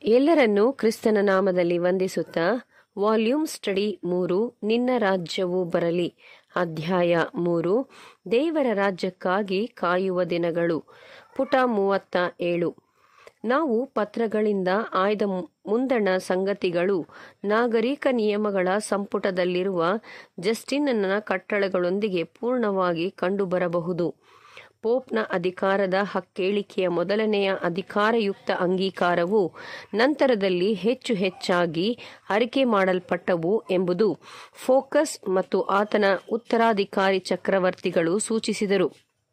ಎಲ್ಲರನ್ನೂ ಕ್ರಿಸ್ತನ ನಾಮದಲ್ಲಿ ವಂದಿಸುತ್ತಾ ವಾಲ್ಯೂಮ್ ಸ್ಟಡಿ ಮೂರು ನಿನ್ನ ರಾಜ್ಯವು ಬರಲಿ ಅಧ್ಯಾಯ ಮೂರು ದೇವರ ರಾಜ್ಯಕ್ಕಾಗಿ ಕಾಯುವ ದಿನಗಳು ಪುಟ ಮೂವತ್ತ ಏಳು ನಾವು ಪತ್ರಗಳಿಂದ ಆಯ್ದ ಮುಂದಣ ಸಂಗತಿಗಳು ನಾಗರಿಕ ನಿಯಮಗಳ ಸಂಪುಟದಲ್ಲಿರುವ ಜಸ್ಟಿನ್ನ ಕಟ್ಟಳೆಗಳೊಂದಿಗೆ ಪೂರ್ಣವಾಗಿ ಕಂಡುಬರಬಹುದು ಪೋಪ್ನ ಅಧಿಕಾರದ ಹಕ್ಕೇಳಿಕೆಯ ಮೊದಲನೆಯ ಅಧಿಕಾರಯುಕ್ತ ಅಂಗೀಕಾರವು ನಂತರದಲ್ಲಿ ಹೆಚ್ಚು ಹೆಚ್ಚಾಗಿ ಅರಿಕೆ ಮಾಡಲ್ಪಟ್ಟವು ಎಂಬುದು ಫೋಕಸ್ ಮತ್ತು ಆತನ ಉತ್ತರಾಧಿಕಾರಿ ಚಕ್ರವರ್ತಿಗಳು ಸೂಚಿಸಿದರು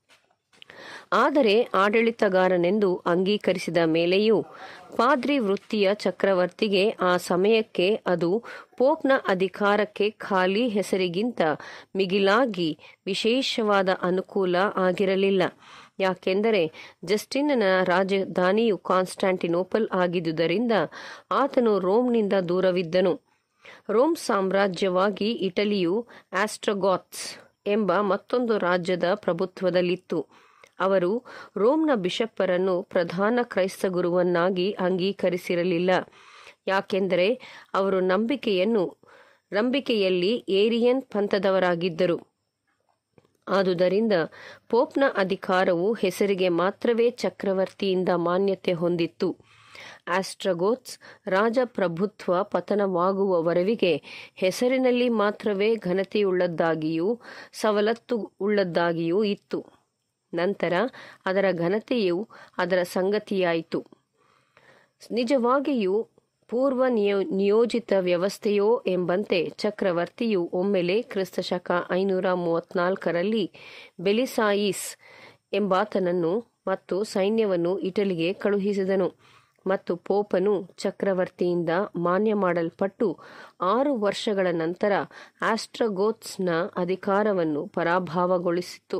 ಆದರೆ ಆಡಳಿತಗಾರನೆಂದು ಅಂಗೀಕರಿಸಿದ ಮೇಲೆಯೂ ಪಾದ್ರಿ ವೃತ್ತಿಯ ಚಕ್ರವರ್ತಿಗೆ ಆ ಸಮಯಕ್ಕೆ ಅದು ಪೋಪ್ನ ಅಧಿಕಾರಕ್ಕೆ ಖಾಲಿ ಹೆಸರಿಗಿಂತ ಮಿಗಿಲಾಗಿ ವಿಶೇಷವಾದ ಅನುಕೂಲ ಆಗಿರಲಿಲ್ಲ ಯಾಕೆಂದರೆ ಜಸ್ಟಿನ್ನ ರಾಜಧಾನಿಯು ಕಾನ್ಸ್ಟಾಂಟಿನೋಪಲ್ ಆಗಿದ್ದುದರಿಂದ ಆತನು ರೋಮ್ನಿಂದ ದೂರವಿದ್ದನು ರೋಮ್ ಸಾಮ್ರಾಜ್ಯವಾಗಿ ಇಟಲಿಯು ಆಸ್ಟ್ರಗಾತ್ಸ್ ಎಂಬ ಮತ್ತೊಂದು ರಾಜ್ಯದ ಪ್ರಭುತ್ವದಲ್ಲಿತ್ತು ಅವರು ರೋಮ್ನ ಬಿಷಪ್ಪರನ್ನು ಪ್ರಧಾನ ಕ್ರೈಸ್ತ ಗುರುವನ್ನಾಗಿ ಅಂಗೀಕರಿಸಿರಲಿಲ್ಲ ಯಾಕೆಂದರೆ ಅವರು ನಂಬಿಕೆಯನ್ನು ನಂಬಿಕೆಯಲ್ಲಿ ಏರಿಯನ್ ಪಂಥದವರಾಗಿದ್ದರು ಆದುದರಿಂದ ಪೋಪ್ನ ಅಧಿಕಾರವು ಹೆಸರಿಗೆ ಮಾತ್ರವೇ ಚಕ್ರವರ್ತಿಯಿಂದ ಮಾನ್ಯತೆ ಹೊಂದಿತ್ತು ಆಸ್ಟ್ರಗೋತ್ಸ್ ರಾಜಪ್ರಭುತ್ವ ಪತನವಾಗುವವರೆವಿಗೆ ಹೆಸರಿನಲ್ಲಿ ಮಾತ್ರವೇ ಘನತೆಯುಳ್ಳದ್ದಾಗಿಯೂ ಸವಲತ್ತು ಉಳ್ಳದ್ದಾಗಿಯೂ ಇತ್ತು ನಂತರ ಅದರ ಘನತೆಯು ಅದರ ಸಂಗತಿಯಾಯಿತು ನಿಜವಾಗಿಯೂ ಪೂರ್ವ ನಿಯೋ ನಿಯೋಜಿತ ವ್ಯವಸ್ಥೆಯೋ ಎಂಬಂತೆ ಚಕ್ರವರ್ತಿಯು ಒಮ್ಮೆಲೆ ಕ್ರಿಸ್ತಶಕ ಐನೂರ ಮೂವತ್ನಾಲ್ಕರಲ್ಲಿ ಬೆಲಿಸಾಯಿಸ್ ಎಂಬಾತನನ್ನು ಮತ್ತು ಸೈನ್ಯವನ್ನು ಇಟಲಿಗೆ ಕಳುಹಿಸಿದನು ಮತ್ತು ಪೋಪನು ಚಕ್ರವರ್ತಿಯಿಂದ ಮಾನ್ಯ ಮಾಡಲ್ಪಟ್ಟು ಆರು ವರ್ಷಗಳ ನಂತರ ಆಸ್ಟ್ರಗೋತ್ಸ್ನ ಅಧಿಕಾರವನ್ನು ಪರಾಭವಗೊಳಿಸಿತು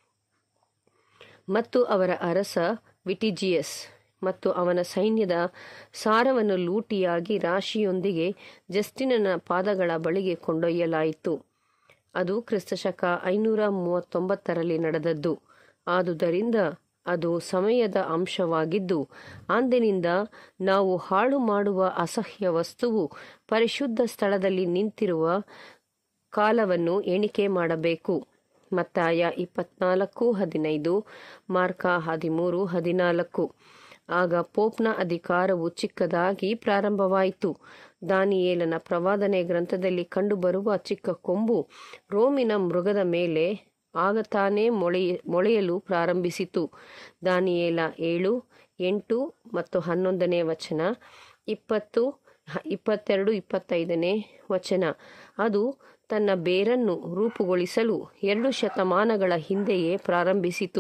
ಮತ್ತು ಅವರ ಅರಸ ವಿಟಿಜಿಯಸ್ ಮತ್ತು ಅವನ ಸೈನ್ಯದ ಸಾರವನ್ನು ಲೂಟಿಯಾಗಿ ರಾಶಿಯೊಂದಿಗೆ ಜಸ್ಟಿನನ ಪಾದಗಳ ಬಳಿಗೆ ಕೊಂಡೊಯ್ಯಲಾಯಿತು ಅದು ಕ್ರಿಸ್ತಶಕ ಐನೂರ ಮೂವತ್ತೊಂಬತ್ತರಲ್ಲಿ ನಡೆದದ್ದು ಆದುದರಿಂದ ಅದು ಸಮಯದ ಅಂಶವಾಗಿದ್ದು ಅಂದಿನಿಂದ ನಾವು ಹಾಳು ಮಾಡುವ ಅಸಹ್ಯ ವಸ್ತುವು ಪರಿಶುದ್ಧ ಸ್ಥಳದಲ್ಲಿ ನಿಂತಿರುವ ಕಾಲವನ್ನು ಎಣಿಕೆ ಮಾಡಬೇಕು ಮತ್ತಾಯ ಇಪ್ಪತ್ನಾಲ್ಕು ಹದಿನೈದು ಮಾರ್ಕ ಹದಿಮೂರು ಹದಿನಾಲ್ಕು ಆಗ ಪೋಪ್ನ ಅಧಿಕಾರವು ಚಿಕ್ಕದಾಗಿ ಪ್ರಾರಂಭವಾಯಿತು ದಾನಿಯೇಲನ ಪ್ರವಾದನೆ ಗ್ರಂಥದಲ್ಲಿ ಕಂಡುಬರುವ ಚಿಕ್ಕ ಕೊಂಬು ರೋಮಿನ ಮೃಗದ ಮೇಲೆ ಆಗ ತಾನೇ ಮೊಳೆಯ ಮೊಳೆಯಲು ಪ್ರಾರಂಭಿಸಿತು ದಾನಿಯೇಲ ಏಳು ಎಂಟು ಮತ್ತು ಹನ್ನೊಂದನೇ ವಚನ ಇಪ್ಪತ್ತು ಇಪ್ಪತ್ತೆರಡು ಇಪ್ಪತ್ತೈದನೇ ವಚನ ಅದು ತನ್ನ ಬೇರನ್ನು ರೂಪುಗೊಳಿಸಲು ಎರಡು ಶತಮಾನಗಳ ಹಿಂದೆಯೇ ಪ್ರಾರಂಭಿಸಿತು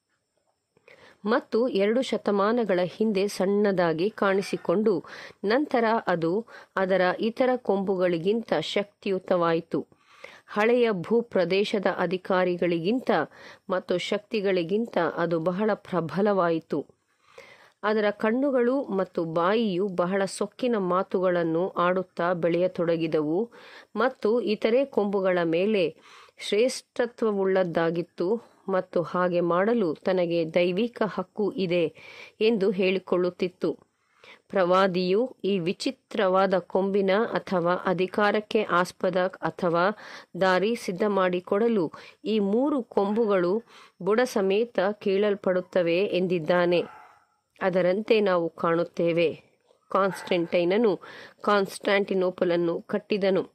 ಮತ್ತು ಎರಡು ಶತಮಾನಗಳ ಹಿಂದೆ ಸಣ್ಣದಾಗಿ ಕಾಣಿಸಿಕೊಂಡು ನಂತರ ಅದು ಅದರ ಇತರ ಕೊಂಬುಗಳಿಗಿಂತ ಶಕ್ತಿಯುತವಾಯಿತು ಹಳೆಯ ಭೂಪ್ರದೇಶದ ಅಧಿಕಾರಿಗಳಿಗಿಂತ ಮತ್ತು ಶಕ್ತಿಗಳಿಗಿಂತ ಅದು ಬಹಳ ಪ್ರಬಲವಾಯಿತು ಅದರ ಕಣ್ಣುಗಳು ಮತ್ತು ಬಾಯಿಯು ಬಹಳ ಸೊಕ್ಕಿನ ಮಾತುಗಳನ್ನು ಆಡುತ್ತಾ ಬೆಳೆಯತೊಡಗಿದವು ಮತ್ತು ಇತರೆ ಕೊಂಬುಗಳ ಮೇಲೆ ಶ್ರೇಷ್ಠತ್ವವುಳ್ಳದ್ದಾಗಿತ್ತು ಮತ್ತು ಹಾಗೆ ಮಾಡಲು ತನಗೆ ದೈವಿಕ ಹಕ್ಕು ಇದೆ ಎಂದು ಹೇಳಿಕೊಳ್ಳುತ್ತಿತ್ತು ಪ್ರವಾದಿಯು ಈ ವಿಚಿತ್ರವಾದ ಕೊಂಬಿನ ಅಥವಾ ಅಧಿಕಾರಕ್ಕೆ ಆಸ್ಪದ ಅಥವಾ ದಾರಿ ಸಿದ್ಧ ಮಾಡಿಕೊಡಲು ಈ ಮೂರು ಕೊಂಬುಗಳು ಬುಡ ಸಮೇತ ಕೀಳಲ್ಪಡುತ್ತವೆ ಎಂದಿದ್ದಾನೆ ಅದರಂತೆ ನಾವು ಕಾಣುತ್ತೇವೆ ಕಾನ್ಸ್ಟೆಂಟೈನನು ಕಾನ್ಸ್ಟಾಂಟಿನೋಪಲನ್ನು ಕಟ್ಟಿದನು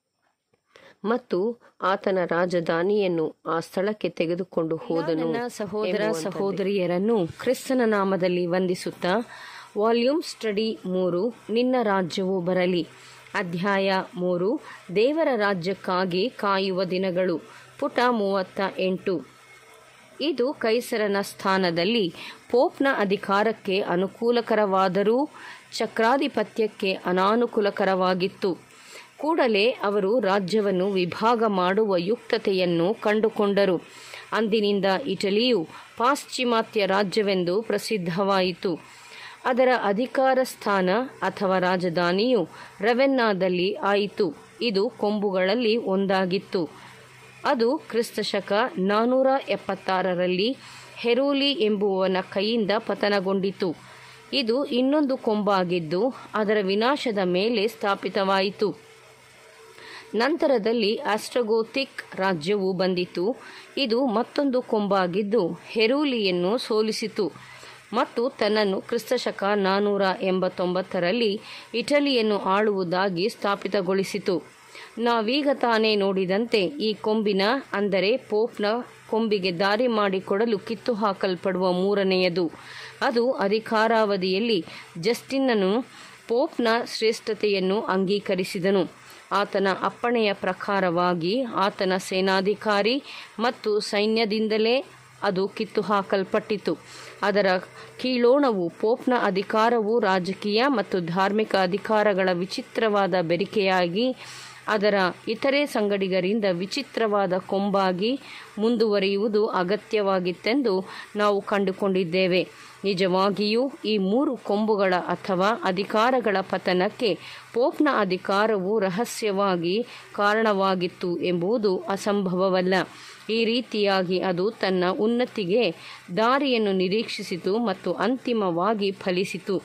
ಮತ್ತು ಆತನ ರಾಜಧಾನಿಯನ್ನು ಆ ಸ್ಥಳಕ್ಕೆ ತೆಗೆದುಕೊಂಡು ಹೋದನು ಸಹೋದರ ಸಹೋದರಿಯರನ್ನು ಕ್ರಿಸ್ತನ ನಾಮದಲ್ಲಿ ವಂದಿಸುತ್ತಾ ವಾಲ್ಯೂಮ್ ಸ್ಟಡಿ ಮೂರು ನಿನ್ನ ರಾಜ್ಯವು ಬರಲಿ ಅಧ್ಯಾಯ ಮೂರು ದೇವರ ರಾಜ್ಯಕ್ಕಾಗಿ ಕಾಯುವ ದಿನಗಳು ಪುಟ ಮೂವತ್ತ ಎಂಟು ಇದು ಕೈಸರನ ಸ್ಥಾನದಲ್ಲಿ ಪೋಪ್ನ ಅಧಿಕಾರಕ್ಕೆ ಅನುಕೂಲಕರವಾದರೂ ಚಕ್ರಾಧಿಪತ್ಯಕ್ಕೆ ಅನಾನುಕೂಲಕರವಾಗಿತ್ತು ಕೂಡಲೇ ಅವರು ರಾಜ್ಯವನ್ನು ವಿಭಾಗ ಮಾಡುವ ಯುಕ್ತತೆಯನ್ನು ಕಂಡುಕೊಂಡರು ಅಂದಿನಿಂದ ಇಟಲಿಯು ಪಾಶ್ಚಿಮಾತ್ಯ ರಾಜ್ಯವೆಂದು ಪ್ರಸಿದ್ಧವಾಯಿತು ಅದರ ಅಧಿಕಾರ ಸ್ಥಾನ ಅಥವಾ ರಾಜಧಾನಿಯು ರವೆನ್ನಾದಲ್ಲಿ ಆಯಿತು ಇದು ಕೊಂಬುಗಳಲ್ಲಿ ಒಂದಾಗಿತ್ತು ಅದು ಕ್ರಿಸ್ತಶಕ ನಾನ್ನೂರ ಎಪ್ಪತ್ತಾರರಲ್ಲಿ ಹೆರೋಲಿ ಎಂಬುವನ ಕೈಯಿಂದ ಪತನಗೊಂಡಿತು ಇದು ಇನ್ನೊಂದು ಕೊಂಬಾಗಿದ್ದು ಅದರ ವಿನಾಶದ ಮೇಲೆ ಸ್ಥಾಪಿತವಾಯಿತು ನಂತರದಲ್ಲಿ ಆಸ್ಟ್ರಗೋಥಿಕ್ ರಾಜ್ಯವು ಬಂದಿತು ಇದು ಮತ್ತೊಂದು ಕೊಂಬಾಗಿದ್ದು ಹೆರೂಲಿಯನ್ನು ಸೋಲಿಸಿತು ಮತ್ತು ತನ್ನನ್ನು ಕ್ರಿಸ್ತಶಕ ನಾನ್ನೂರ ಎಂಬತ್ತೊಂಬತ್ತರಲ್ಲಿ ಇಟಲಿಯನ್ನು ಆಳುವುದಾಗಿ ಸ್ಥಾಪಿತಗೊಳಿಸಿತು ನಾವೀಗ ತಾನೇ ನೋಡಿದಂತೆ ಈ ಕೊಂಬಿನ ಅಂದರೆ ಪೋಪ್ನ ಕೊಂಬಿಗೆ ದಾರಿ ಮಾಡಿಕೊಡಲು ಕಿತ್ತು ಹಾಕಲ್ಪಡುವ ಮೂರನೆಯದು ಅದು ಅಧಿಕಾರಾವಧಿಯಲ್ಲಿ ಜಸ್ಟಿನ್ನನು ಪೋಪ್ನ ಶ್ರೇಷ್ಠತೆಯನ್ನು ಅಂಗೀಕರಿಸಿದನು ಆತನ ಅಪ್ಪಣೆಯ ಪ್ರಕಾರವಾಗಿ ಆತನ ಸೇನಾಧಿಕಾರಿ ಮತ್ತು ಸೈನ್ಯದಿಂದಲೇ ಅದು ಕಿತ್ತು ಹಾಕಲ್ಪಟ್ಟಿತು ಅದರ ಕೀಳೋಣವು ಪೋಪ್ನ ಅಧಿಕಾರವು ರಾಜಕೀಯ ಮತ್ತು ಧಾರ್ಮಿಕ ಅಧಿಕಾರಗಳ ವಿಚಿತ್ರವಾದ ಬೆರಿಕೆಯಾಗಿ ಅದರ ಇತರೆ ಸಂಗಡಿಗರಿಂದ ವಿಚಿತ್ರವಾದ ಕೊಂಬಾಗಿ ಮುಂದುವರಿಯುವುದು ಅಗತ್ಯವಾಗಿತ್ತೆಂದು ನಾವು ಕಂಡುಕೊಂಡಿದ್ದೇವೆ ನಿಜವಾಗಿಯೂ ಈ ಮೂರು ಕೊಂಬುಗಳ ಅಥವಾ ಅಧಿಕಾರಗಳ ಪತನಕ್ಕೆ ಪೋಪ್ನ ಅಧಿಕಾರವು ರಹಸ್ಯವಾಗಿ ಕಾರಣವಾಗಿತ್ತು ಎಂಬುದು ಅಸಂಭವವಲ್ಲ ಈ ರೀತಿಯಾಗಿ ಅದು ತನ್ನ ಉನ್ನತಿಗೆ ದಾರಿಯನ್ನು ನಿರೀಕ್ಷಿಸಿತು ಮತ್ತು ಅಂತಿಮವಾಗಿ ಫಲಿಸಿತು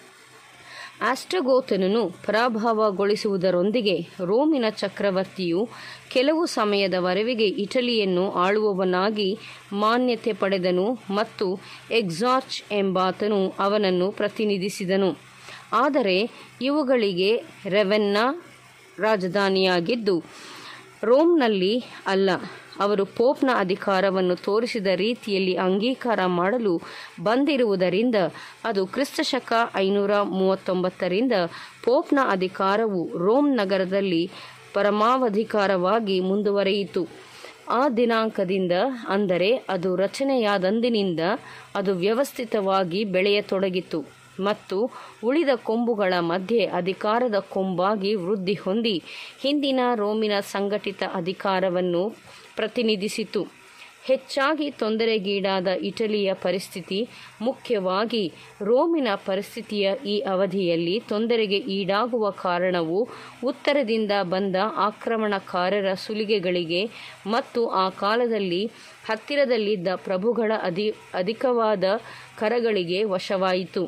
ಆಸ್ಟ್ರಗೋತನನ್ನು ಪರಾಭವಗೊಳಿಸುವುದರೊಂದಿಗೆ ರೋಮಿನ ಚಕ್ರವರ್ತಿಯು ಕೆಲವು ಸಮಯದವರೆಗೆ ಇಟಲಿಯನ್ನು ಆಳುವವನಾಗಿ ಮಾನ್ಯತೆ ಪಡೆದನು ಮತ್ತು ಎಕ್ಸಾರ್ಚ್ ಎಂಬಾತನು ಅವನನ್ನು ಪ್ರತಿನಿಧಿಸಿದನು ಆದರೆ ಇವುಗಳಿಗೆ ರೆವೆನ್ನ ರಾಜಧಾನಿಯಾಗಿದ್ದು ರೋಮ್ನಲ್ಲಿ ಅಲ್ಲ ಅವರು ಪೋಪ್ನ ಅಧಿಕಾರವನ್ನು ತೋರಿಸಿದ ರೀತಿಯಲ್ಲಿ ಅಂಗೀಕಾರ ಮಾಡಲು ಬಂದಿರುವುದರಿಂದ ಅದು ಕ್ರಿಸ್ತಶಕ ಐನೂರ ಮೂವತ್ತೊಂಬತ್ತರಿಂದ ಪೋಪ್ನ ಅಧಿಕಾರವು ರೋಮ್ ನಗರದಲ್ಲಿ ಪರಮಾವಧಿಕಾರವಾಗಿ ಮುಂದುವರಿಯಿತು ಆ ದಿನಾಂಕದಿಂದ ಅಂದರೆ ಅದು ರಚನೆಯಾದಂದಿನಿಂದ ಅದು ವ್ಯವಸ್ಥಿತವಾಗಿ ಬೆಳೆಯತೊಡಗಿತು ಮತ್ತು ಉಳಿದ ಕೊಂಬುಗಳ ಮಧ್ಯೆ ಅಧಿಕಾರದ ಕೊಂಬಾಗಿ ವೃದ್ಧಿ ಹೊಂದಿ ಹಿಂದಿನ ರೋಮಿನ ಸಂಘಟಿತ ಅಧಿಕಾರವನ್ನು ಪ್ರತಿನಿಧಿಸಿತು ಹೆಚ್ಚಾಗಿ ತೊಂದರೆಗೀಡಾದ ಇಟಲಿಯ ಪರಿಸ್ಥಿತಿ ಮುಖ್ಯವಾಗಿ ರೋಮಿನ ಪರಿಸ್ಥಿತಿಯ ಈ ಅವಧಿಯಲ್ಲಿ ತೊಂದರೆಗೆ ಈಡಾಗುವ ಕಾರಣವು ಉತ್ತರದಿಂದ ಬಂದ ಆಕ್ರಮಣಕಾರರ ಸುಲಿಗೆಗಳಿಗೆ ಮತ್ತು ಆ ಕಾಲದಲ್ಲಿ ಹತ್ತಿರದಲ್ಲಿದ್ದ ಪ್ರಭುಗಳ ಅಧಿ ಅಧಿಕವಾದ ಕರಗಳಿಗೆ ವಶವಾಯಿತು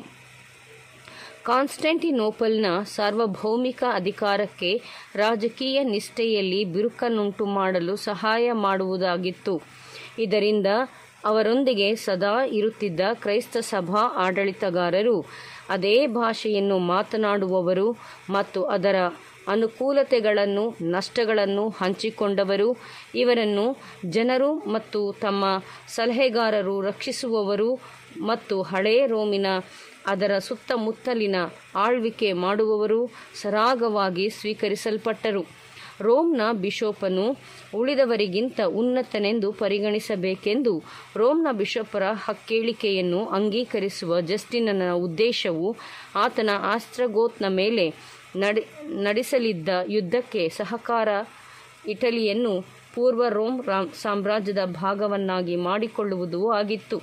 ಕಾನ್ಸ್ಟಂಟಿನೋಪಲ್ನ ಸಾರ್ವಭೌಮಿಕ ಅಧಿಕಾರಕ್ಕೆ ರಾಜಕೀಯ ನಿಷ್ಠೆಯಲ್ಲಿ ಬಿರುಕನ್ನುಂಟು ಮಾಡಲು ಸಹಾಯ ಮಾಡುವುದಾಗಿತ್ತು ಇದರಿಂದ ಅವರೊಂದಿಗೆ ಸದಾ ಇರುತ್ತಿದ್ದ ಕ್ರೈಸ್ತ ಸಭಾ ಆಡಳಿತಗಾರರು ಅದೇ ಭಾಷೆಯನ್ನು ಮಾತನಾಡುವವರು ಮತ್ತು ಅದರ ಅನುಕೂಲತೆಗಳನ್ನು ನಷ್ಟಗಳನ್ನು ಹಂಚಿಕೊಂಡವರು ಇವರನ್ನು ಜನರು ಮತ್ತು ತಮ್ಮ ಸಲಹೆಗಾರರು ರಕ್ಷಿಸುವವರು ಮತ್ತು ಹಳೇ ರೋಮಿನ ಅದರ ಸುತ್ತಮುತ್ತಲಿನ ಆಳ್ವಿಕೆ ಮಾಡುವವರು ಸರಾಗವಾಗಿ ಸ್ವೀಕರಿಸಲ್ಪಟ್ಟರು ರೋಮ್ನ ಬಿಷೋಪನು ಉಳಿದವರಿಗಿಂತ ಉನ್ನತನೆಂದು ಪರಿಗಣಿಸಬೇಕೆಂದು ರೋಮ್ನ ಬಿಷಪರ ಹಕ್ಕೇಳಿಕೆಯನ್ನು ಅಂಗೀಕರಿಸುವ ಜಸ್ಟಿನನ ಉದ್ದೇಶವು ಆತನ ಆಸ್ಟ್ರಗೋತ್ನ ಮೇಲೆ ನಡೆ ನಡೆಸಲಿದ್ದ ಯುದ್ಧಕ್ಕೆ ಸಹಕಾರ ಇಟಲಿಯನ್ನು ಪೂರ್ವ ರೋಮ್ ಸಾಮ್ರಾಜ್ಯದ ಭಾಗವನ್ನಾಗಿ ಮಾಡಿಕೊಳ್ಳುವುದೂ ಆಗಿತ್ತು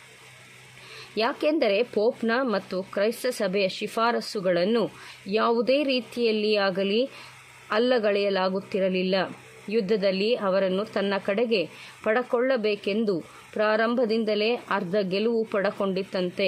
ಯಾಕೆಂದರೆ ಪೋಪ್ನ ಮತ್ತು ಕ್ರೈಸ್ತ ಸಭೆಯ ಶಿಫಾರಸುಗಳನ್ನು ಯಾವುದೇ ರೀತಿಯಲ್ಲಿಯಾಗಲಿ ಅಲ್ಲಗಳೆಯಲಾಗುತ್ತಿರಲಿಲ್ಲ ಯುದ್ಧದಲ್ಲಿ ಅವರನ್ನು ತನ್ನ ಕಡೆಗೆ ಪಡಕೊಳ್ಳಬೇಕೆಂದು ಪ್ರಾರಂಭದಿಂದಲೇ ಅರ್ಧ ಗೆಲುವು ಪಡಕೊಂಡಿತ್ತಂತೆ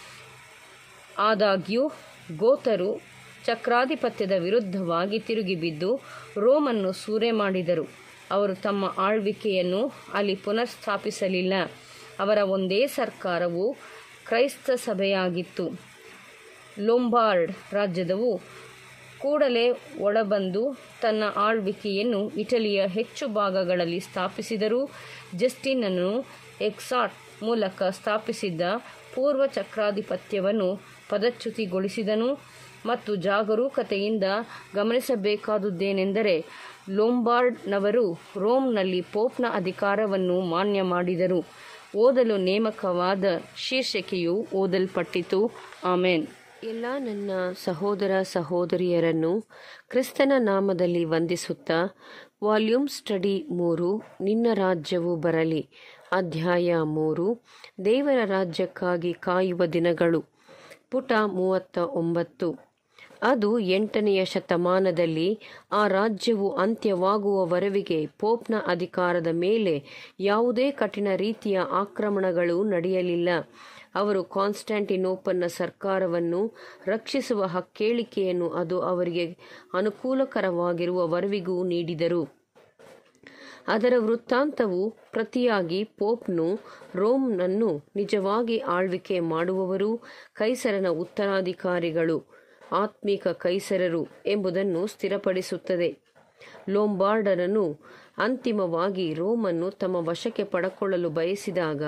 ಆದಾಗ್ಯೂ ಗೋತರು ಚಕ್ರಾಧಿಪತ್ಯದ ವಿರುದ್ಧವಾಗಿ ತಿರುಗಿಬಿದ್ದು ರೋಮನ್ನು ಸೂರೆ ಮಾಡಿದರು ಅವರು ತಮ್ಮ ಆಳ್ವಿಕೆಯನ್ನು ಅಲ್ಲಿ ಪುನರ್ಸ್ಥಾಪಿಸಲಿಲ್ಲ ಅವರ ಒಂದೇ ಸರ್ಕಾರವು ಕ್ರೈಸ್ತ ಸಭೆಯಾಗಿತ್ತು ಲೊಂಬಾರ್ಡ್ ರಾಜ್ಯದವು ಕೂಡಲೇ ಒಳಬಂದು ತನ್ನ ಆಳ್ವಿಕೆಯನ್ನು ಇಟಲಿಯ ಹೆಚ್ಚು ಭಾಗಗಳಲ್ಲಿ ಸ್ಥಾಪಿಸಿದರೂ ಜಸ್ಟಿನನು ಎಕ್ಸಾಟ್ ಮೂಲಕ ಸ್ಥಾಪಿಸಿದ್ದ ಪೂರ್ವ ಚಕ್ರಾಧಿಪತ್ಯವನ್ನು ಪದಚ್ಯುತಿಗೊಳಿಸಿದನು ಮತ್ತು ಜಾಗರೂಕತೆಯಿಂದ ಗಮನಿಸಬೇಕಾದುದೇನೆಂದರೆ ಲೊಂಬಾರ್ಡ್ನವರು ರೋಮ್ನಲ್ಲಿ ಪೋಪ್ನ ಅಧಿಕಾರವನ್ನು ಮಾನ್ಯ ಮಾಡಿದರು ಓದಲು ನೇಮಕವಾದ ಶೀರ್ಷಿಕೆಯು ಓದಲ್ಪಟ್ಟಿತು ಆಮೇನ್ ಎಲ್ಲ ನನ್ನ ಸಹೋದರ ಸಹೋದರಿಯರನ್ನು ಕ್ರಿಸ್ತನ ನಾಮದಲ್ಲಿ ವಂದಿಸುತ್ತಾ ವಾಲ್ಯೂಮ್ ಸ್ಟಡಿ ಮೂರು ನಿನ್ನ ರಾಜ್ಯವು ಬರಲಿ ಅಧ್ಯಾಯ ಮೂರು ದೇವರ ರಾಜ್ಯಕ್ಕಾಗಿ ಕಾಯುವ ದಿನಗಳು ಪುಟ ಮೂವತ್ತ ಒಂಬತ್ತು ಅದು ಎಂಟನೆಯ ಶತಮಾನದಲ್ಲಿ ಆ ರಾಜ್ಯವು ಅಂತ್ಯವಾಗುವವರೆವಿಗೆ ಪೋಪ್ನ ಅಧಿಕಾರದ ಮೇಲೆ ಯಾವುದೇ ಕಠಿಣ ರೀತಿಯ ಆಕ್ರಮಣಗಳು ನಡೆಯಲಿಲ್ಲ ಅವರು ಕಾನ್ಸ್ಟ್ಯಾಂಟಿನೋಪಲ್ನ ಸರ್ಕಾರವನ್ನು ರಕ್ಷಿಸುವ ಹಕ್ಕೇಳಿಕೆಯನ್ನು ಅದು ಅವರಿಗೆ ಅನುಕೂಲಕರವಾಗಿರುವವರೆವಿಗೂ ನೀಡಿದರು ಅದರ ವೃತ್ತಾಂತವು ಪ್ರತಿಯಾಗಿ ಪೋಪ್ನು ರೋಮ್ನನ್ನು ನಿಜವಾಗಿ ಆಳ್ವಿಕೆ ಮಾಡುವವರು ಕೈಸರನ ಉತ್ತರಾಧಿಕಾರಿಗಳು ಆತ್ಮಿಕ ಕೈಸರರು ಎಂಬುದನ್ನು ಸ್ಥಿರಪಡಿಸುತ್ತದೆ ಲೋಂಬಾರ್ಡರನ್ನು ಅಂತಿಮವಾಗಿ ರೋಮನ್ನು ತಮ್ಮ ವಶಕ್ಕೆ ಪಡಕೊಳ್ಳಲು ಬಯಸಿದಾಗ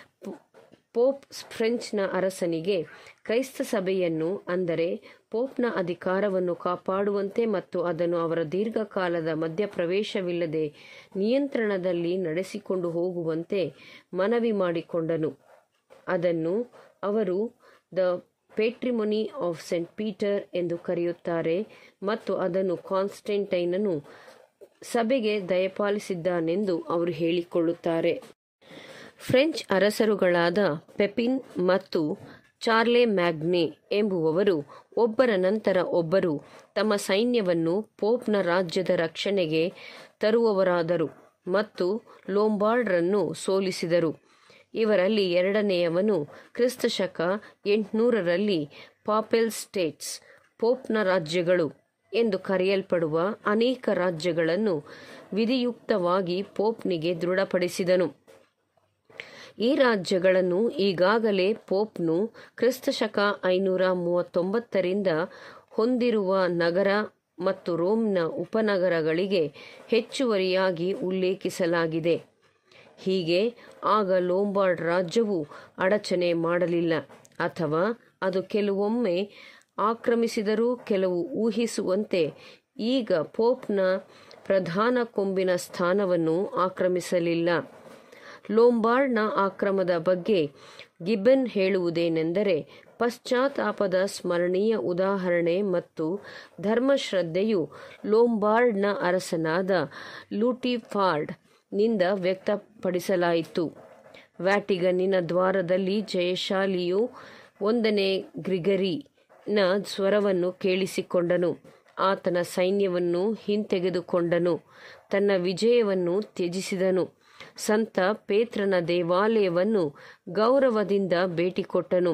ಪೋಪ್ ಫ್ರೆಂಚ್ನ ಅರಸನಿಗೆ ಕ್ರೈಸ್ತ ಸಭೆಯನ್ನು ಅಂದರೆ ಪೋಪ್ನ ಅಧಿಕಾರವನ್ನು ಕಾಪಾಡುವಂತೆ ಮತ್ತು ಅದನ್ನು ಅವರ ದೀರ್ಘಕಾಲದ ಮಧ್ಯಪ್ರವೇಶವಿಲ್ಲದೆ ನಿಯಂತ್ರಣದಲ್ಲಿ ನಡೆಸಿಕೊಂಡು ಹೋಗುವಂತೆ ಮನವಿ ಮಾಡಿಕೊಂಡನು ಅದನ್ನು ಅವರು the patrimony of Saint Peter ಎಂದು ಕರೆಯುತ್ತಾರೆ ಮತ್ತು ಅದನ್ನು ಕಾನ್ಸ್ಟೆಂಟೈನನು ಸಭೆಗೆ ದಯಪಾಲಿಸಿದ್ದಾನೆಂದು ಅವರು ಹೇಳಿಕೊಳ್ಳುತ್ತಾರೆ ಫ್ರೆಂಚ್ ಅರಸರುಗಳಾದ ಪೆಪಿನ್ ಮತ್ತು ಚಾರ್ಲೆ ಮ್ಯಾಗ್ನೆ ಎಂಬುವವರು ಒಬ್ಬರ ನಂತರ ಒಬ್ಬರು ತಮ್ಮ ಸೈನ್ಯವನ್ನು ಪೋಪ್ನ ರಾಜ್ಯದ ರಕ್ಷಣೆಗೆ ತರುವವರಾದರು ಮತ್ತು ಲೋಂಬಾರ್ಡ್ರನ್ನು ಸೋಲಿಸಿದರು ಇವರಲ್ಲಿ ಎರಡನೆಯವನು ಕ್ರಿಸ್ತಶಕ ಎಂಟುನೂರರಲ್ಲಿ ಪಾಪೆಲ್ ಸ್ಟೇಟ್ಸ್ ಪೋಪ್ನ ರಾಜ್ಯಗಳು ಎಂದು ಕರೆಯಲ್ಪಡುವ ಅನೇಕ ರಾಜ್ಯಗಳನ್ನು ವಿಧಿಯುಕ್ತವಾಗಿ ಪೋಪ್ನಿಗೆ ದೃಢಪಡಿಸಿದನು ಈ ರಾಜ್ಯಗಳನ್ನು ಈಗಾಗಲೇ ಪೋಪ್ನು ಕ್ರಿಸ್ತಶಕ ಐನೂರ ಮೂವತ್ತೊಂಬತ್ತರಿಂದ ಹೊಂದಿರುವ ನಗರ ಮತ್ತು ರೋಮ್ನ ಉಪನಗರಗಳಿಗೆ ಹೆಚ್ಚುವರಿಯಾಗಿ ಉಲ್ಲೇಖಿಸಲಾಗಿದೆ ಹೀಗೆ ಆಗ ಲೋಂಬಾರ್ಡ್ ರಾಜ್ಯವು ಅಡಚಣೆ ಮಾಡಲಿಲ್ಲ ಅಥವಾ ಅದು ಕೆಲವೊಮ್ಮೆ ಆಕ್ರಮಿಸಿದರೂ ಕೆಲವು ಊಹಿಸುವಂತೆ ಈಗ ಪೋಪ್ನ ಪ್ರಧಾನ ಕೊಂಬಿನ ಸ್ಥಾನವನ್ನು ಆಕ್ರಮಿಸಲಿಲ್ಲ ಲೋಂಬಾರ್ಡ್ನ ಆಕ್ರಮದ ಬಗ್ಗೆ ಗಿಬ್ಬನ್ ಹೇಳುವುದೇನೆಂದರೆ ಪಶ್ಚಾತ್ತಾಪದ ಸ್ಮರಣೀಯ ಉದಾಹರಣೆ ಮತ್ತು ಧರ್ಮಶ್ರದ್ಧೆಯು ಲೋಂಬಾರ್ಡ್ನ ಅರಸನಾದ ಲೂಟಿಫಾರ್ಡ್ ನಿಂದ ವ್ಯಕ್ತಪಡಿಸಲಾಯಿತು ವ್ಯಾಟಿಗನ್ನಿನ ದ್ವಾರದಲ್ಲಿ ಜಯಶಾಲಿಯು ಒಂದನೇ ಗ್ರಿಗರಿನ ಸ್ವರವನ್ನು ಕೇಳಿಸಿಕೊಂಡನು ಆತನ ಸೈನ್ಯವನ್ನು ಹಿಂತೆಗೆದುಕೊಂಡನು ತನ್ನ ವಿಜಯವನ್ನು ತ್ಯಜಿಸಿದನು ಸಂತ ಪೇತ್ರನ ದೇವಾಲಯವನ್ನು ಗೌರವದಿಂದ ಭೇಟಿಕೊಟ್ಟನು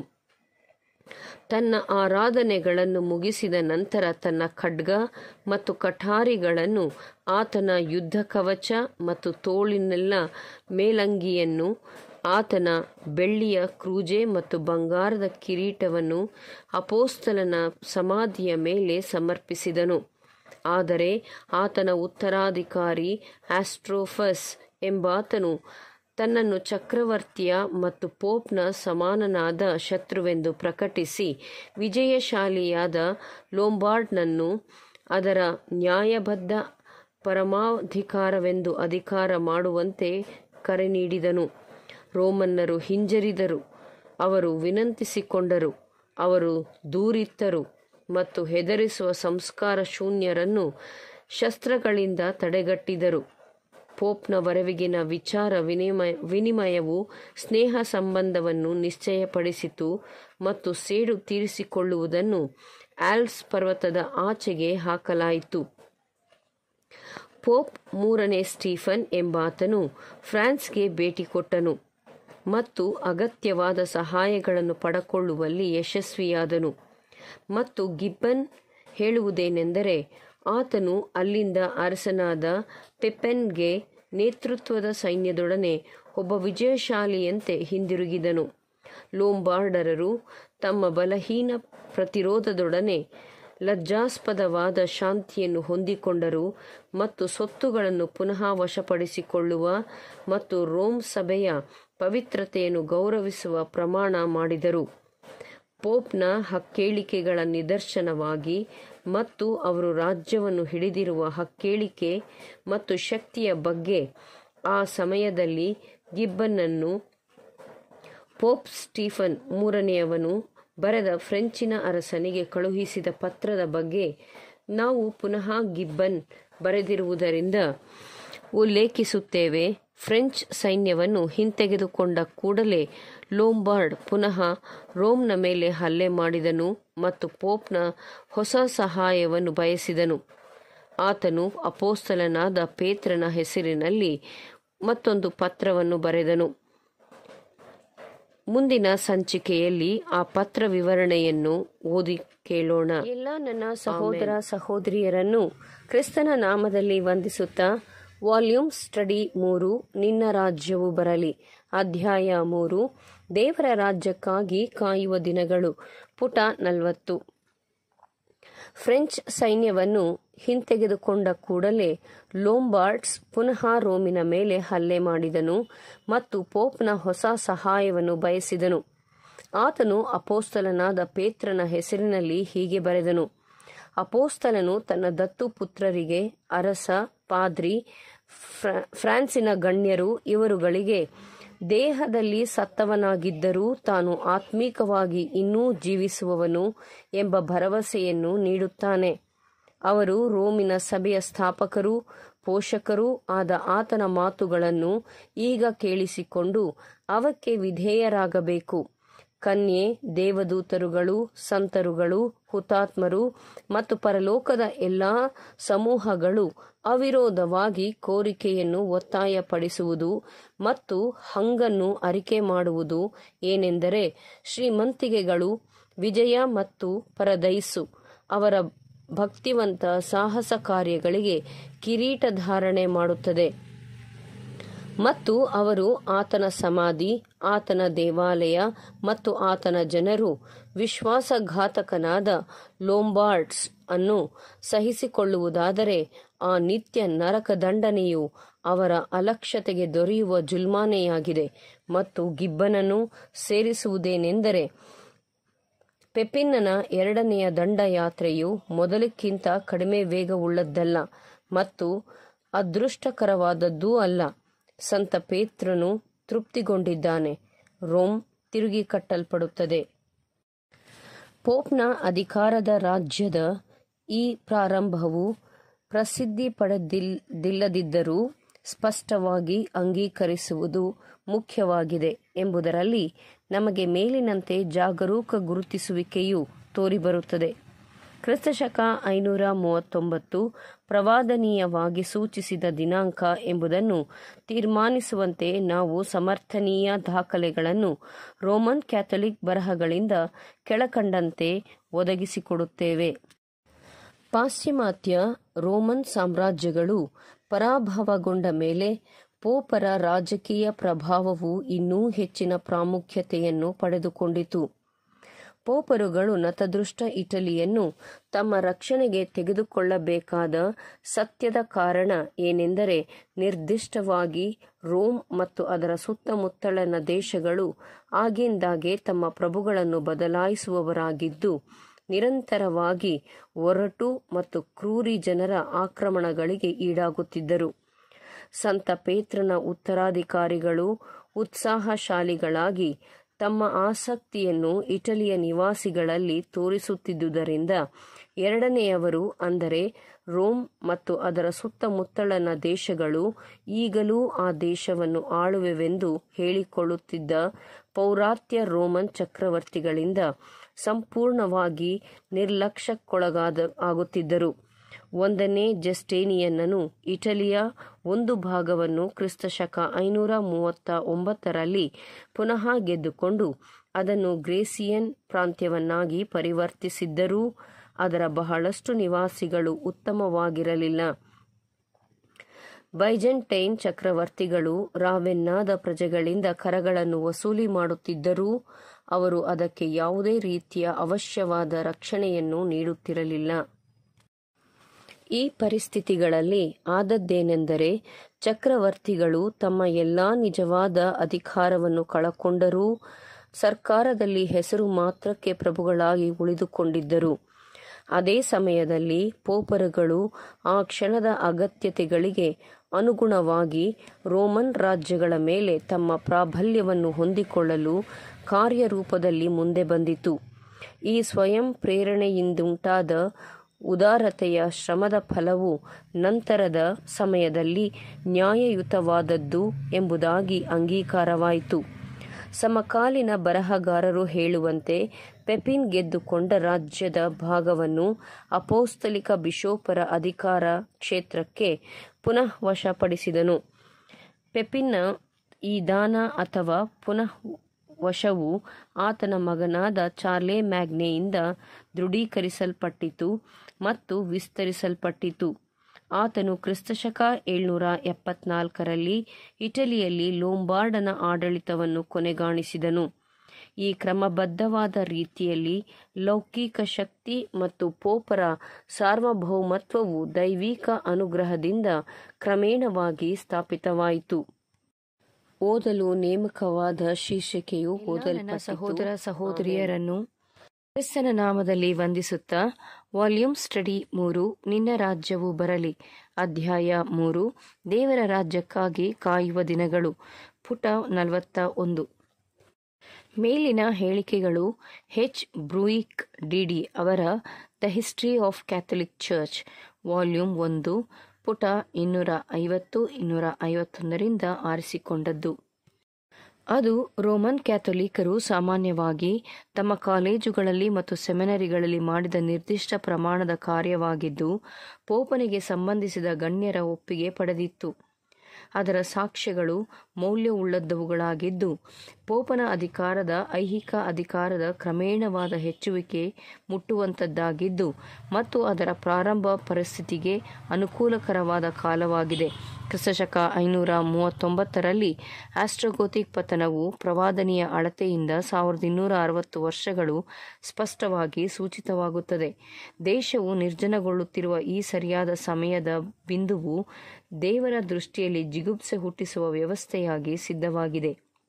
ತನ್ನ ಆರಾಧನೆಗಳನ್ನು ಮುಗಿಸಿದ ನಂತರ ತನ್ನ ಖಡ್ಗ ಮತ್ತು ಕಠಾರಿಗಳನ್ನು ಆತನ ಯುದ್ಧ ಕವಚ ಮತ್ತು ತೋಳಿನೆಲ್ಲ ಮೇಲಂಗಿಯನ್ನು ಆತನ ಬೆಳ್ಳಿಯ ಕ್ರೂಜೆ ಮತ್ತು ಬಂಗಾರದ ಕಿರೀಟವನ್ನು ಅಪೋಸ್ತಲನ ಸಮಾಧಿಯ ಮೇಲೆ ಸಮರ್ಪಿಸಿದನು ಆದರೆ ಆತನ ಉತ್ತರಾಧಿಕಾರಿ ಆಸ್ಟ್ರೋಫಸ್ ಎಂಬಾತನು ತನ್ನನ್ನು ಚಕ್ರವರ್ತಿಯ ಮತ್ತು ಪೋಪ್ನ ಸಮಾನನಾದ ಶತ್ರುವೆಂದು ಪ್ರಕಟಿಸಿ ವಿಜಯಶಾಲಿಯಾದ ಲೋಂಬಾರ್ಡ್ನನ್ನು ಅದರ ನ್ಯಾಯಬದ್ಧ ಪರಮಾಧಿಕಾರವೆಂದು ಅಧಿಕಾರ ಮಾಡುವಂತೆ ಕರೆ ನೀಡಿದನು ರೋಮನ್ನರು ಹಿಂಜರಿದರು ಅವರು ವಿನಂತಿಸಿಕೊಂಡರು ಅವರು ದೂರಿತ್ತರು ಮತ್ತು ಹೆದರಿಸುವ ಸಂಸ್ಕಾರ ಶೂನ್ಯರನ್ನು ಶಸ್ತ್ರಗಳಿಂದ ತಡೆಗಟ್ಟಿದರು ಪೋಪ್ನ ವರವಿಗಿನ ವಿಚಾರ ವಿನಿಮಯ ವಿನಿಮಯವು ಸ್ನೇಹ ಸಂಬಂಧವನ್ನು ನಿಶ್ಚಯಪಡಿಸಿತು ಮತ್ತು ಸೇಡು ತೀರಿಸಿಕೊಳ್ಳುವುದನ್ನು ಆಲ್ಪ್ಸ್ ಪರ್ವತದ ಆಚೆಗೆ ಹಾಕಲಾಯಿತು ಪೋಪ್ ಮೂರನೇ ಸ್ಟೀಫನ್ ಎಂಬಾತನು ಫ್ರಾನ್ಸ್ಗೆ ಭೇಟಿ ಕೊಟ್ಟನು ಮತ್ತು ಅಗತ್ಯವಾದ ಸಹಾಯಗಳನ್ನು ಪಡಕೊಳ್ಳುವಲ್ಲಿ ಯಶಸ್ವಿಯಾದನು ಮತ್ತು ಗಿಬ್ಬನ್ ಹೇಳುವುದೇನೆಂದರೆ ಆತನು ಅಲ್ಲಿಂದ ಅರಸನಾದ ಪೆಪೆನ್ಗೆ ನೇತೃತ್ವದ ಸೈನ್ಯದೊಡನೆ ಒಬ್ಬ ವಿಜಯಶಾಲಿಯಂತೆ ಹಿಂದಿರುಗಿದನು ಲೋಂಬಾರ್ಡರರು ತಮ್ಮ ಬಲಹೀನ ಪ್ರತಿರೋಧದೊಡನೆ ಲಜ್ಜಾಸ್ಪದವಾದ ಶಾಂತಿಯನ್ನು ಹೊಂದಿಕೊಂಡರು ಮತ್ತು ಸೊತ್ತುಗಳನ್ನು ಪುನಃ ವಶಪಡಿಸಿಕೊಳ್ಳುವ ಮತ್ತು ರೋಮ್ ಸಭೆಯ ಪವಿತ್ರತೆಯನ್ನು ಗೌರವಿಸುವ ಪ್ರಮಾಣ ಮಾಡಿದರು ಪೋಪ್ನ ಹಕ್ಕೇಳಿಕೆಗಳ ನಿದರ್ಶನವಾಗಿ ಮತ್ತು ಅವರು ರಾಜ್ಯವನ್ನು ಹಿಡಿದಿರುವ ಹಕ್ಕೇಳಿಕೆ ಮತ್ತು ಶಕ್ತಿಯ ಬಗ್ಗೆ ಆ ಸಮಯದಲ್ಲಿ ಗಿಬ್ಬನ್ನನ್ನು ಪೋಪ್ ಸ್ಟೀಫನ್ ಮೂರನೆಯವನು ಬರೆದ ಫ್ರೆಂಚಿನ ಅರಸನಿಗೆ ಕಳುಹಿಸಿದ ಪತ್ರದ ಬಗ್ಗೆ ನಾವು ಪುನಃ ಗಿಬ್ಬನ್ ಬರೆದಿರುವುದರಿಂದ ಉಲ್ಲೇಖಿಸುತ್ತೇವೆ ಫ್ರೆಂಚ್ ಸೈನ್ಯವನ್ನು ಹಿಂತೆಗೆದುಕೊಂಡ ಕೂಡಲೇ ಲೋಂಬಾರ್ಡ್ ಪುನಃ ರೋಮ್ನ ಮೇಲೆ ಹಲ್ಲೆ ಮಾಡಿದನು ಮತ್ತು ಪೋಪ್ನ ಹೊಸ ಸಹಾಯವನ್ನು ಬಯಸಿದನು ಆತನು ಅಪೋಸ್ತಲನಾದ ಪೇತ್ರನ ಹೆಸರಿನಲ್ಲಿ ಮತ್ತೊಂದು ಪತ್ರವನ್ನು ಬರೆದನು ಮುಂದಿನ ಸಂಚಿಕೆಯಲ್ಲಿ ಆ ಪತ್ರ ವಿವರಣೆಯನ್ನು ಓದಿ ಕೇಳೋಣ ಎಲ್ಲ ನನ್ನ ಸಹೋದರ ಸಹೋದರಿಯರನ್ನು ಕ್ರಿಸ್ತನ ನಾಮದಲ್ಲಿ ವಂದಿಸುತ್ತಾ ವಾಲ್ಯೂಮ್ ಸ್ಟಡಿ ಮೂರು ನಿನ್ನ ರಾಜ್ಯವು ಬರಲಿ ಅಧ್ಯಾಯ ಮೂರು ದೇವರ ರಾಜ್ಯಕ್ಕಾಗಿ ಕಾಯುವ ದಿನಗಳು ಪುಟ ನಲವತ್ತು ಫ್ರೆಂಚ್ ಸೈನ್ಯವನ್ನು ಹಿಂತೆಗೆದುಕೊಂಡ ಕೂಡಲೇ ಲೋಂಬಾರ್ಡ್ಸ್ ಪುನಃ ರೋಮಿನ ಮೇಲೆ ಹಲ್ಲೆ ಮಾಡಿದನು ಮತ್ತು ಪೋಪ್ನ ಹೊಸ ಸಹಾಯವನ್ನು ಬಯಸಿದನು ಆತನು ಅಪೋಸ್ತಲನಾದ ಪೇತ್ರನ ಹೆಸರಿನಲ್ಲಿ ಹೀಗೆ ಬರೆದನು ಅಪೋಸ್ತಲನು ತನ್ನ ದತ್ತು ಪುತ್ರರಿಗೆ ಅರಸ ಪಾದ್ರಿ ಫ್ರಾನ್ಸಿನ ಗಣ್ಯರು ಇವರುಗಳಿಗೆ ದೇಹದಲ್ಲಿ ಸತ್ತವನಾಗಿದ್ದರೂ ತಾನು ಆತ್ಮೀಕವಾಗಿ ಇನ್ನೂ ಜೀವಿಸುವವನು ಎಂಬ ಭರವಸೆಯನ್ನು ನೀಡುತ್ತಾನೆ ಅವರು ರೋಮಿನ ಸಭೆಯ ಸ್ಥಾಪಕರೂ ಪೋಷಕರೂ ಆದ ಆತನ ಮಾತುಗಳನ್ನು ಈಗ ಕೇಳಿಸಿಕೊಂಡು ಅವಕ್ಕೆ ವಿಧೇಯರಾಗಬೇಕು ಕನ್ಯೆ ದೇವದೂತರುಗಳು ಸಂತರುಗಳು ಹುತಾತ್ಮರು ಮತ್ತು ಪರಲೋಕದ ಎಲ್ಲಾ ಸಮೂಹಗಳು ಅವಿರೋಧವಾಗಿ ಕೋರಿಕೆಯನ್ನು ಒತ್ತಾಯಪಡಿಸುವುದು ಮತ್ತು ಹಂಗನ್ನು ಅರಿಕೆ ಮಾಡುವುದು ಏನೆಂದರೆ ಶ್ರೀಮಂತಿಗೆಗಳು ವಿಜಯ ಮತ್ತು ಪರದೈಸು ಅವರ ಭಕ್ತಿವಂತ ಸಾಹಸ ಕಾರ್ಯಗಳಿಗೆ ಕಿರೀಟ ಧಾರಣೆ ಮಾಡುತ್ತದೆ ಮತ್ತು ಅವರು ಆತನ ಸಮಾಧಿ ಆತನ ದೇವಾಲಯ ಮತ್ತು ಆತನ ಜನರು ವಿಶ್ವಾಸಘಾತಕನಾದ ಲೋಂಬಾರ್ಡ್ಸ್ ಅನ್ನು ಸಹಿಸಿಕೊಳ್ಳುವುದಾದರೆ ಆ ನಿತ್ಯ ನರಕ ದಂಡನೆಯು ಅವರ ಅಲಕ್ಷ್ಯತೆಗೆ ದೊರೆಯುವ ಜುಲ್ಮಾನೆಯಾಗಿದೆ ಮತ್ತು ಗಿಬ್ಬನನ್ನು ಸೇರಿಸುವುದೇನೆಂದರೆ ಪೆಪಿನ್ನನ ಎರಡನೆಯ ದಂಡಯಾತ್ರೆಯು ಮೊದಲಕ್ಕಿಂತ ಕಡಿಮೆ ವೇಗವುಳ್ಳದ್ದಲ್ಲ ಮತ್ತು ಅದೃಷ್ಟಕರವಾದದ್ದೂ ಅಲ್ಲ ಸಂತ ಪೇತ್ರನು ತೃಪ್ತಿಗೊಂಡಿದ್ದಾನೆ ರೋಮ್ ತಿರುಗಿ ಕಟ್ಟಲ್ಪಡುತ್ತದೆ ಪೋಪ್ನ ಅಧಿಕಾರದ ರಾಜ್ಯದ ಈ ಪ್ರಾರಂಭವು ಪ್ರಸಿದ್ಧಿ ಪಡೆದಿಲ್ಲದಿದ್ದರೂ ಸ್ಪಷ್ಟವಾಗಿ ಅಂಗೀಕರಿಸುವುದು ಮುಖ್ಯವಾಗಿದೆ ಎಂಬುದರಲ್ಲಿ ನಮಗೆ ಮೇಲಿನಂತೆ ಜಾಗರೂಕ ಗುರುತಿಸುವಿಕೆಯು ತೋರಿಬರುತ್ತದೆ ಕ್ರಿಸ್ತಶಕ ಐನೂರ ಮೂವತ್ತೊಂಬತ್ತು ಪ್ರವಾದನೀಯವಾಗಿ ಸೂಚಿಸಿದ ದಿನಾಂಕ ಎಂಬುದನ್ನು ತೀರ್ಮಾನಿಸುವಂತೆ ನಾವು ಸಮರ್ಥನೀಯ ದಾಖಲೆಗಳನ್ನು ರೋಮನ್ ಕ್ಯಾಥಲಿಕ್ ಬರಹಗಳಿಂದ ಕೆಳಕಂಡಂತೆ ಒದಗಿಸಿಕೊಡುತ್ತೇವೆ ಪಾಶ್ಚಿಮಾತ್ಯ ರೋಮನ್ ಸಾಮ್ರಾಜ್ಯಗಳು ಪರಾಭವಗೊಂಡ ಮೇಲೆ ಪೋಪರ ರಾಜಕೀಯ ಪ್ರಭಾವವು ಇನ್ನೂ ಹೆಚ್ಚಿನ ಪ್ರಾಮುಖ್ಯತೆಯನ್ನು ಪಡೆದುಕೊಂಡಿತು ಪೋಪರುಗಳು ನತದೃಷ್ಟ ಇಟಲಿಯನ್ನು ತಮ್ಮ ರಕ್ಷಣೆಗೆ ತೆಗೆದುಕೊಳ್ಳಬೇಕಾದ ಸತ್ಯದ ಕಾರಣ ಏನೆಂದರೆ ನಿರ್ದಿಷ್ಟವಾಗಿ ರೋಮ್ ಮತ್ತು ಅದರ ಸುತ್ತಮುತ್ತಲಿನ ದೇಶಗಳು ಆಗಿಂದಾಗೆ ತಮ್ಮ ಪ್ರಭುಗಳನ್ನು ಬದಲಾಯಿಸುವವರಾಗಿದ್ದು ನಿರಂತರವಾಗಿ ಒರಟು ಮತ್ತು ಕ್ರೂರಿ ಜನರ ಆಕ್ರಮಣಗಳಿಗೆ ಈಡಾಗುತ್ತಿದ್ದರು ಸಂತ ಪೇತ್ರನ ಉತ್ತರಾಧಿಕಾರಿಗಳು ಉತ್ಸಾಹಶಾಲಿಗಳಾಗಿ ತಮ್ಮ ಆಸಕ್ತಿಯನ್ನು ಇಟಲಿಯ ನಿವಾಸಿಗಳಲ್ಲಿ ತೋರಿಸುತ್ತಿದ್ದುದರಿಂದ ಎರಡನೆಯವರು ಅಂದರೆ ರೋಮ್ ಮತ್ತು ಅದರ ಸುತ್ತಮುತ್ತಲಿನ ದೇಶಗಳು ಈಗಲೂ ಆ ದೇಶವನ್ನು ಆಳುವೆವೆಂದು ಹೇಳಿಕೊಳ್ಳುತ್ತಿದ್ದ ಪೌರಾತ್ಯ ರೋಮನ್ ಚಕ್ರವರ್ತಿಗಳಿಂದ ಸಂಪೂರ್ಣವಾಗಿ ನಿರ್ಲಕ್ಷ್ಯಕ್ಕೊಳಗಾದ ಆಗುತ್ತಿದ್ದರು ಒಂದನೇ ಜಸ್ಟೇನಿಯನ್ನನು ಇಟಲಿಯ ಒಂದು ಭಾಗವನ್ನು ಕ್ರಿಸ್ತಶಕ ಐನೂರ ಮೂವತ್ತ ಒಂಬತ್ತರಲ್ಲಿ ಪುನಃ ಗೆದ್ದುಕೊಂಡು ಅದನ್ನು ಗ್ರೇಸಿಯನ್ ಪ್ರಾಂತ್ಯವನ್ನಾಗಿ ಪರಿವರ್ತಿಸಿದ್ದರೂ ಅದರ ಬಹಳಷ್ಟು ನಿವಾಸಿಗಳು ಉತ್ತಮವಾಗಿರಲಿಲ್ಲ ಬೈಜೆಂಟೈನ್ ಚಕ್ರವರ್ತಿಗಳು ರಾವೆನ್ನಾದ ಪ್ರಜೆಗಳಿಂದ ಕರಗಳನ್ನು ವಸೂಲಿ ಮಾಡುತ್ತಿದ್ದರೂ ಅವರು ಅದಕ್ಕೆ ಯಾವುದೇ ರೀತಿಯ ಅವಶ್ಯವಾದ ರಕ್ಷಣೆಯನ್ನು ನೀಡುತ್ತಿರಲಿಲ್ಲ ಈ ಪರಿಸ್ಥಿತಿಗಳಲ್ಲಿ ಆದದ್ದೇನೆಂದರೆ ಚಕ್ರವರ್ತಿಗಳು ತಮ್ಮ ಎಲ್ಲಾ ನಿಜವಾದ ಅಧಿಕಾರವನ್ನು ಕಳಕೊಂಡರೂ ಸರ್ಕಾರದಲ್ಲಿ ಹೆಸರು ಮಾತ್ರಕ್ಕೆ ಪ್ರಭುಗಳಾಗಿ ಉಳಿದುಕೊಂಡಿದ್ದರು ಅದೇ ಸಮಯದಲ್ಲಿ ಪೋಪರುಗಳು ಆ ಕ್ಷಣದ ಅಗತ್ಯತೆಗಳಿಗೆ ಅನುಗುಣವಾಗಿ ರೋಮನ್ ರಾಜ್ಯಗಳ ಮೇಲೆ ತಮ್ಮ ಪ್ರಾಬಲ್ಯವನ್ನು ಹೊಂದಿಕೊಳ್ಳಲು ಕಾರ್ಯರೂಪದಲ್ಲಿ ಮುಂದೆ ಬಂದಿತು ಈ ಸ್ವಯಂ ಪ್ರೇರಣೆಯಿಂದುಂಟಾದ ಉದಾರತೆಯ ಶ್ರಮದ ಫಲವು ನಂತರದ ಸಮಯದಲ್ಲಿ ನ್ಯಾಯಯುತವಾದದ್ದು ಎಂಬುದಾಗಿ ಅಂಗೀಕಾರವಾಯಿತು ಸಮಕಾಲೀನ ಬರಹಗಾರರು ಹೇಳುವಂತೆ ಪೆಪಿನ್ ಗೆದ್ದುಕೊಂಡ ರಾಜ್ಯದ ಭಾಗವನ್ನು ಅಪೋಸ್ತಲಿಕ ಬಿಷೋಪರ ಅಧಿಕಾರ ಕ್ಷೇತ್ರಕ್ಕೆ ಪುನಃ ವಶಪಡಿಸಿದನು ಪೆಪಿನ್ನ ಈ ದಾನ ಅಥವಾ ಪುನಃ ವಶವು ಆತನ ಮಗನಾದ ಚಾರ್ಲೆ ಮ್ಯಾಗ್ನೆಯಿಂದ ದೃಢೀಕರಿಸಲ್ಪಟ್ಟಿತು ಮತ್ತು ವಿಸ್ತರಿಸಲ್ಪಟ್ಟಿತು ಆತನು ಕ್ರಿಸ್ತಶಕ ಏಳ್ನೂರ ಎಪ್ಪತ್ನಾಲ್ಕರಲ್ಲಿ ಇಟಲಿಯಲ್ಲಿ ಲೋಂಬಾರ್ಡನ ಆಡಳಿತವನ್ನು ಕೊನೆಗಾಣಿಸಿದನು ಈ ಕ್ರಮಬದ್ಧವಾದ ರೀತಿಯಲ್ಲಿ ಲೌಕಿಕ ಶಕ್ತಿ ಮತ್ತು ಪೋಪರ ಸಾರ್ವಭೌಮತ್ವವು ದೈವಿಕ ಅನುಗ್ರಹದಿಂದ ಕ್ರಮೇಣವಾಗಿ ಸ್ಥಾಪಿತವಾಯಿತು ಓದಲು ನೇಮಕವಾದ ಶೀರ್ಷಿಕೆಯು ಓದಲ್ಪಟ್ಟ ಸಹೋದರ ಸಹೋದರಿಯರನ್ನು ಕ್ರಿಸ್ತನ ನಾಮದಲ್ಲಿ ವಂದಿಸುತ್ತಾ ವಾಲ್ಯೂಮ್ ಸ್ಟಡಿ ಮೂರು ನಿನ್ನ ರಾಜ್ಯವು ಬರಲಿ ಅಧ್ಯಾಯ ಮೂರು ದೇವರ ರಾಜ್ಯಕ್ಕಾಗಿ ಕಾಯುವ ದಿನಗಳು ಪುಟ ನಲವತ್ತ ಒಂದು ಮೇಲಿನ ಹೇಳಿಕೆಗಳು H Brueck D D the history of Catholic church volume ಒಂದು ಪುಟ ಇನ್ನೂರ ಐವತ್ತು ಇನ್ನೂರ ಐವತ್ತೊಂದರಿಂದ ಆರಿಸಿಕೊಂಡದ್ದು ಅದು ರೋಮನ್ ಕ್ಯಾಥೋಲಿಕರು ಸಾಮಾನ್ಯವಾಗಿ ತಮ್ಮ ಕಾಲೇಜುಗಳಲ್ಲಿ ಮತ್ತು ಸೆಮಿನರಿಗಳಲ್ಲಿ ಮಾಡಿದ ನಿರ್ದಿಷ್ಟ ಪ್ರಮಾಣದ ಕಾರ್ಯವಾಗಿದ್ದು ಪೋಪನಿಗೆ ಸಂಬಂಧಿಸಿದ ಗಣ್ಯರ ಒಪ್ಪಿಗೆ ಪಡೆದಿತ್ತು ಅದರ ಸಾಕ್ಷ್ಯಗಳು ಮೌಲ್ಯವುಳ್ಳದ್ದವುಗಳಾಗಿದ್ದು ಪೋಪನ ಅಧಿಕಾರದ ಐಹಿಕ ಅಧಿಕಾರದ ಕ್ರಮೇಣವಾದ ಹೆಚ್ಚುವಿಕೆ ಮುಟ್ಟುವಂಥದ್ದಾಗಿದ್ದು ಮತ್ತು ಅದರ ಪ್ರಾರಂಭ ಪರಿಸ್ಥಿತಿಗೆ ಅನುಕೂಲಕರವಾದ ಕಾಲವಾಗಿದೆ ಕ್ರಿಸ್ತಶಕ ಐನೂರ ಮೂವತ್ತೊಂಬತ್ತರಲ್ಲಿ ಆಸ್ಟ್ರೋಗೋತಿಕ್ ಪತನವು ಪ್ರವಾದನೆಯ ಅಳತೆಯಿಂದ ಸಾವಿರದ ಇನ್ನೂರ ಅರವತ್ತು ವರ್ಷಗಳು ಸ್ಪಷ್ಟವಾಗಿ ಸೂಚಿತವಾಗುತ್ತದೆ ದೇಶವು ನಿರ್ಜನಗೊಳ್ಳುತ್ತಿರುವ ಈ ಸರಿಯಾದ ಸಮಯದ ಬಿಂದುವು ದೇವರ ದೃಷ್ಟಿಯಲ್ಲಿ ಜಿಗುಪ್ಸೆ ಹುಟ್ಟಿಸುವ ವ್ಯವಸ್ಥೆಯಾಗಿ ಸಿದ್ಧವಾಗಿದೆ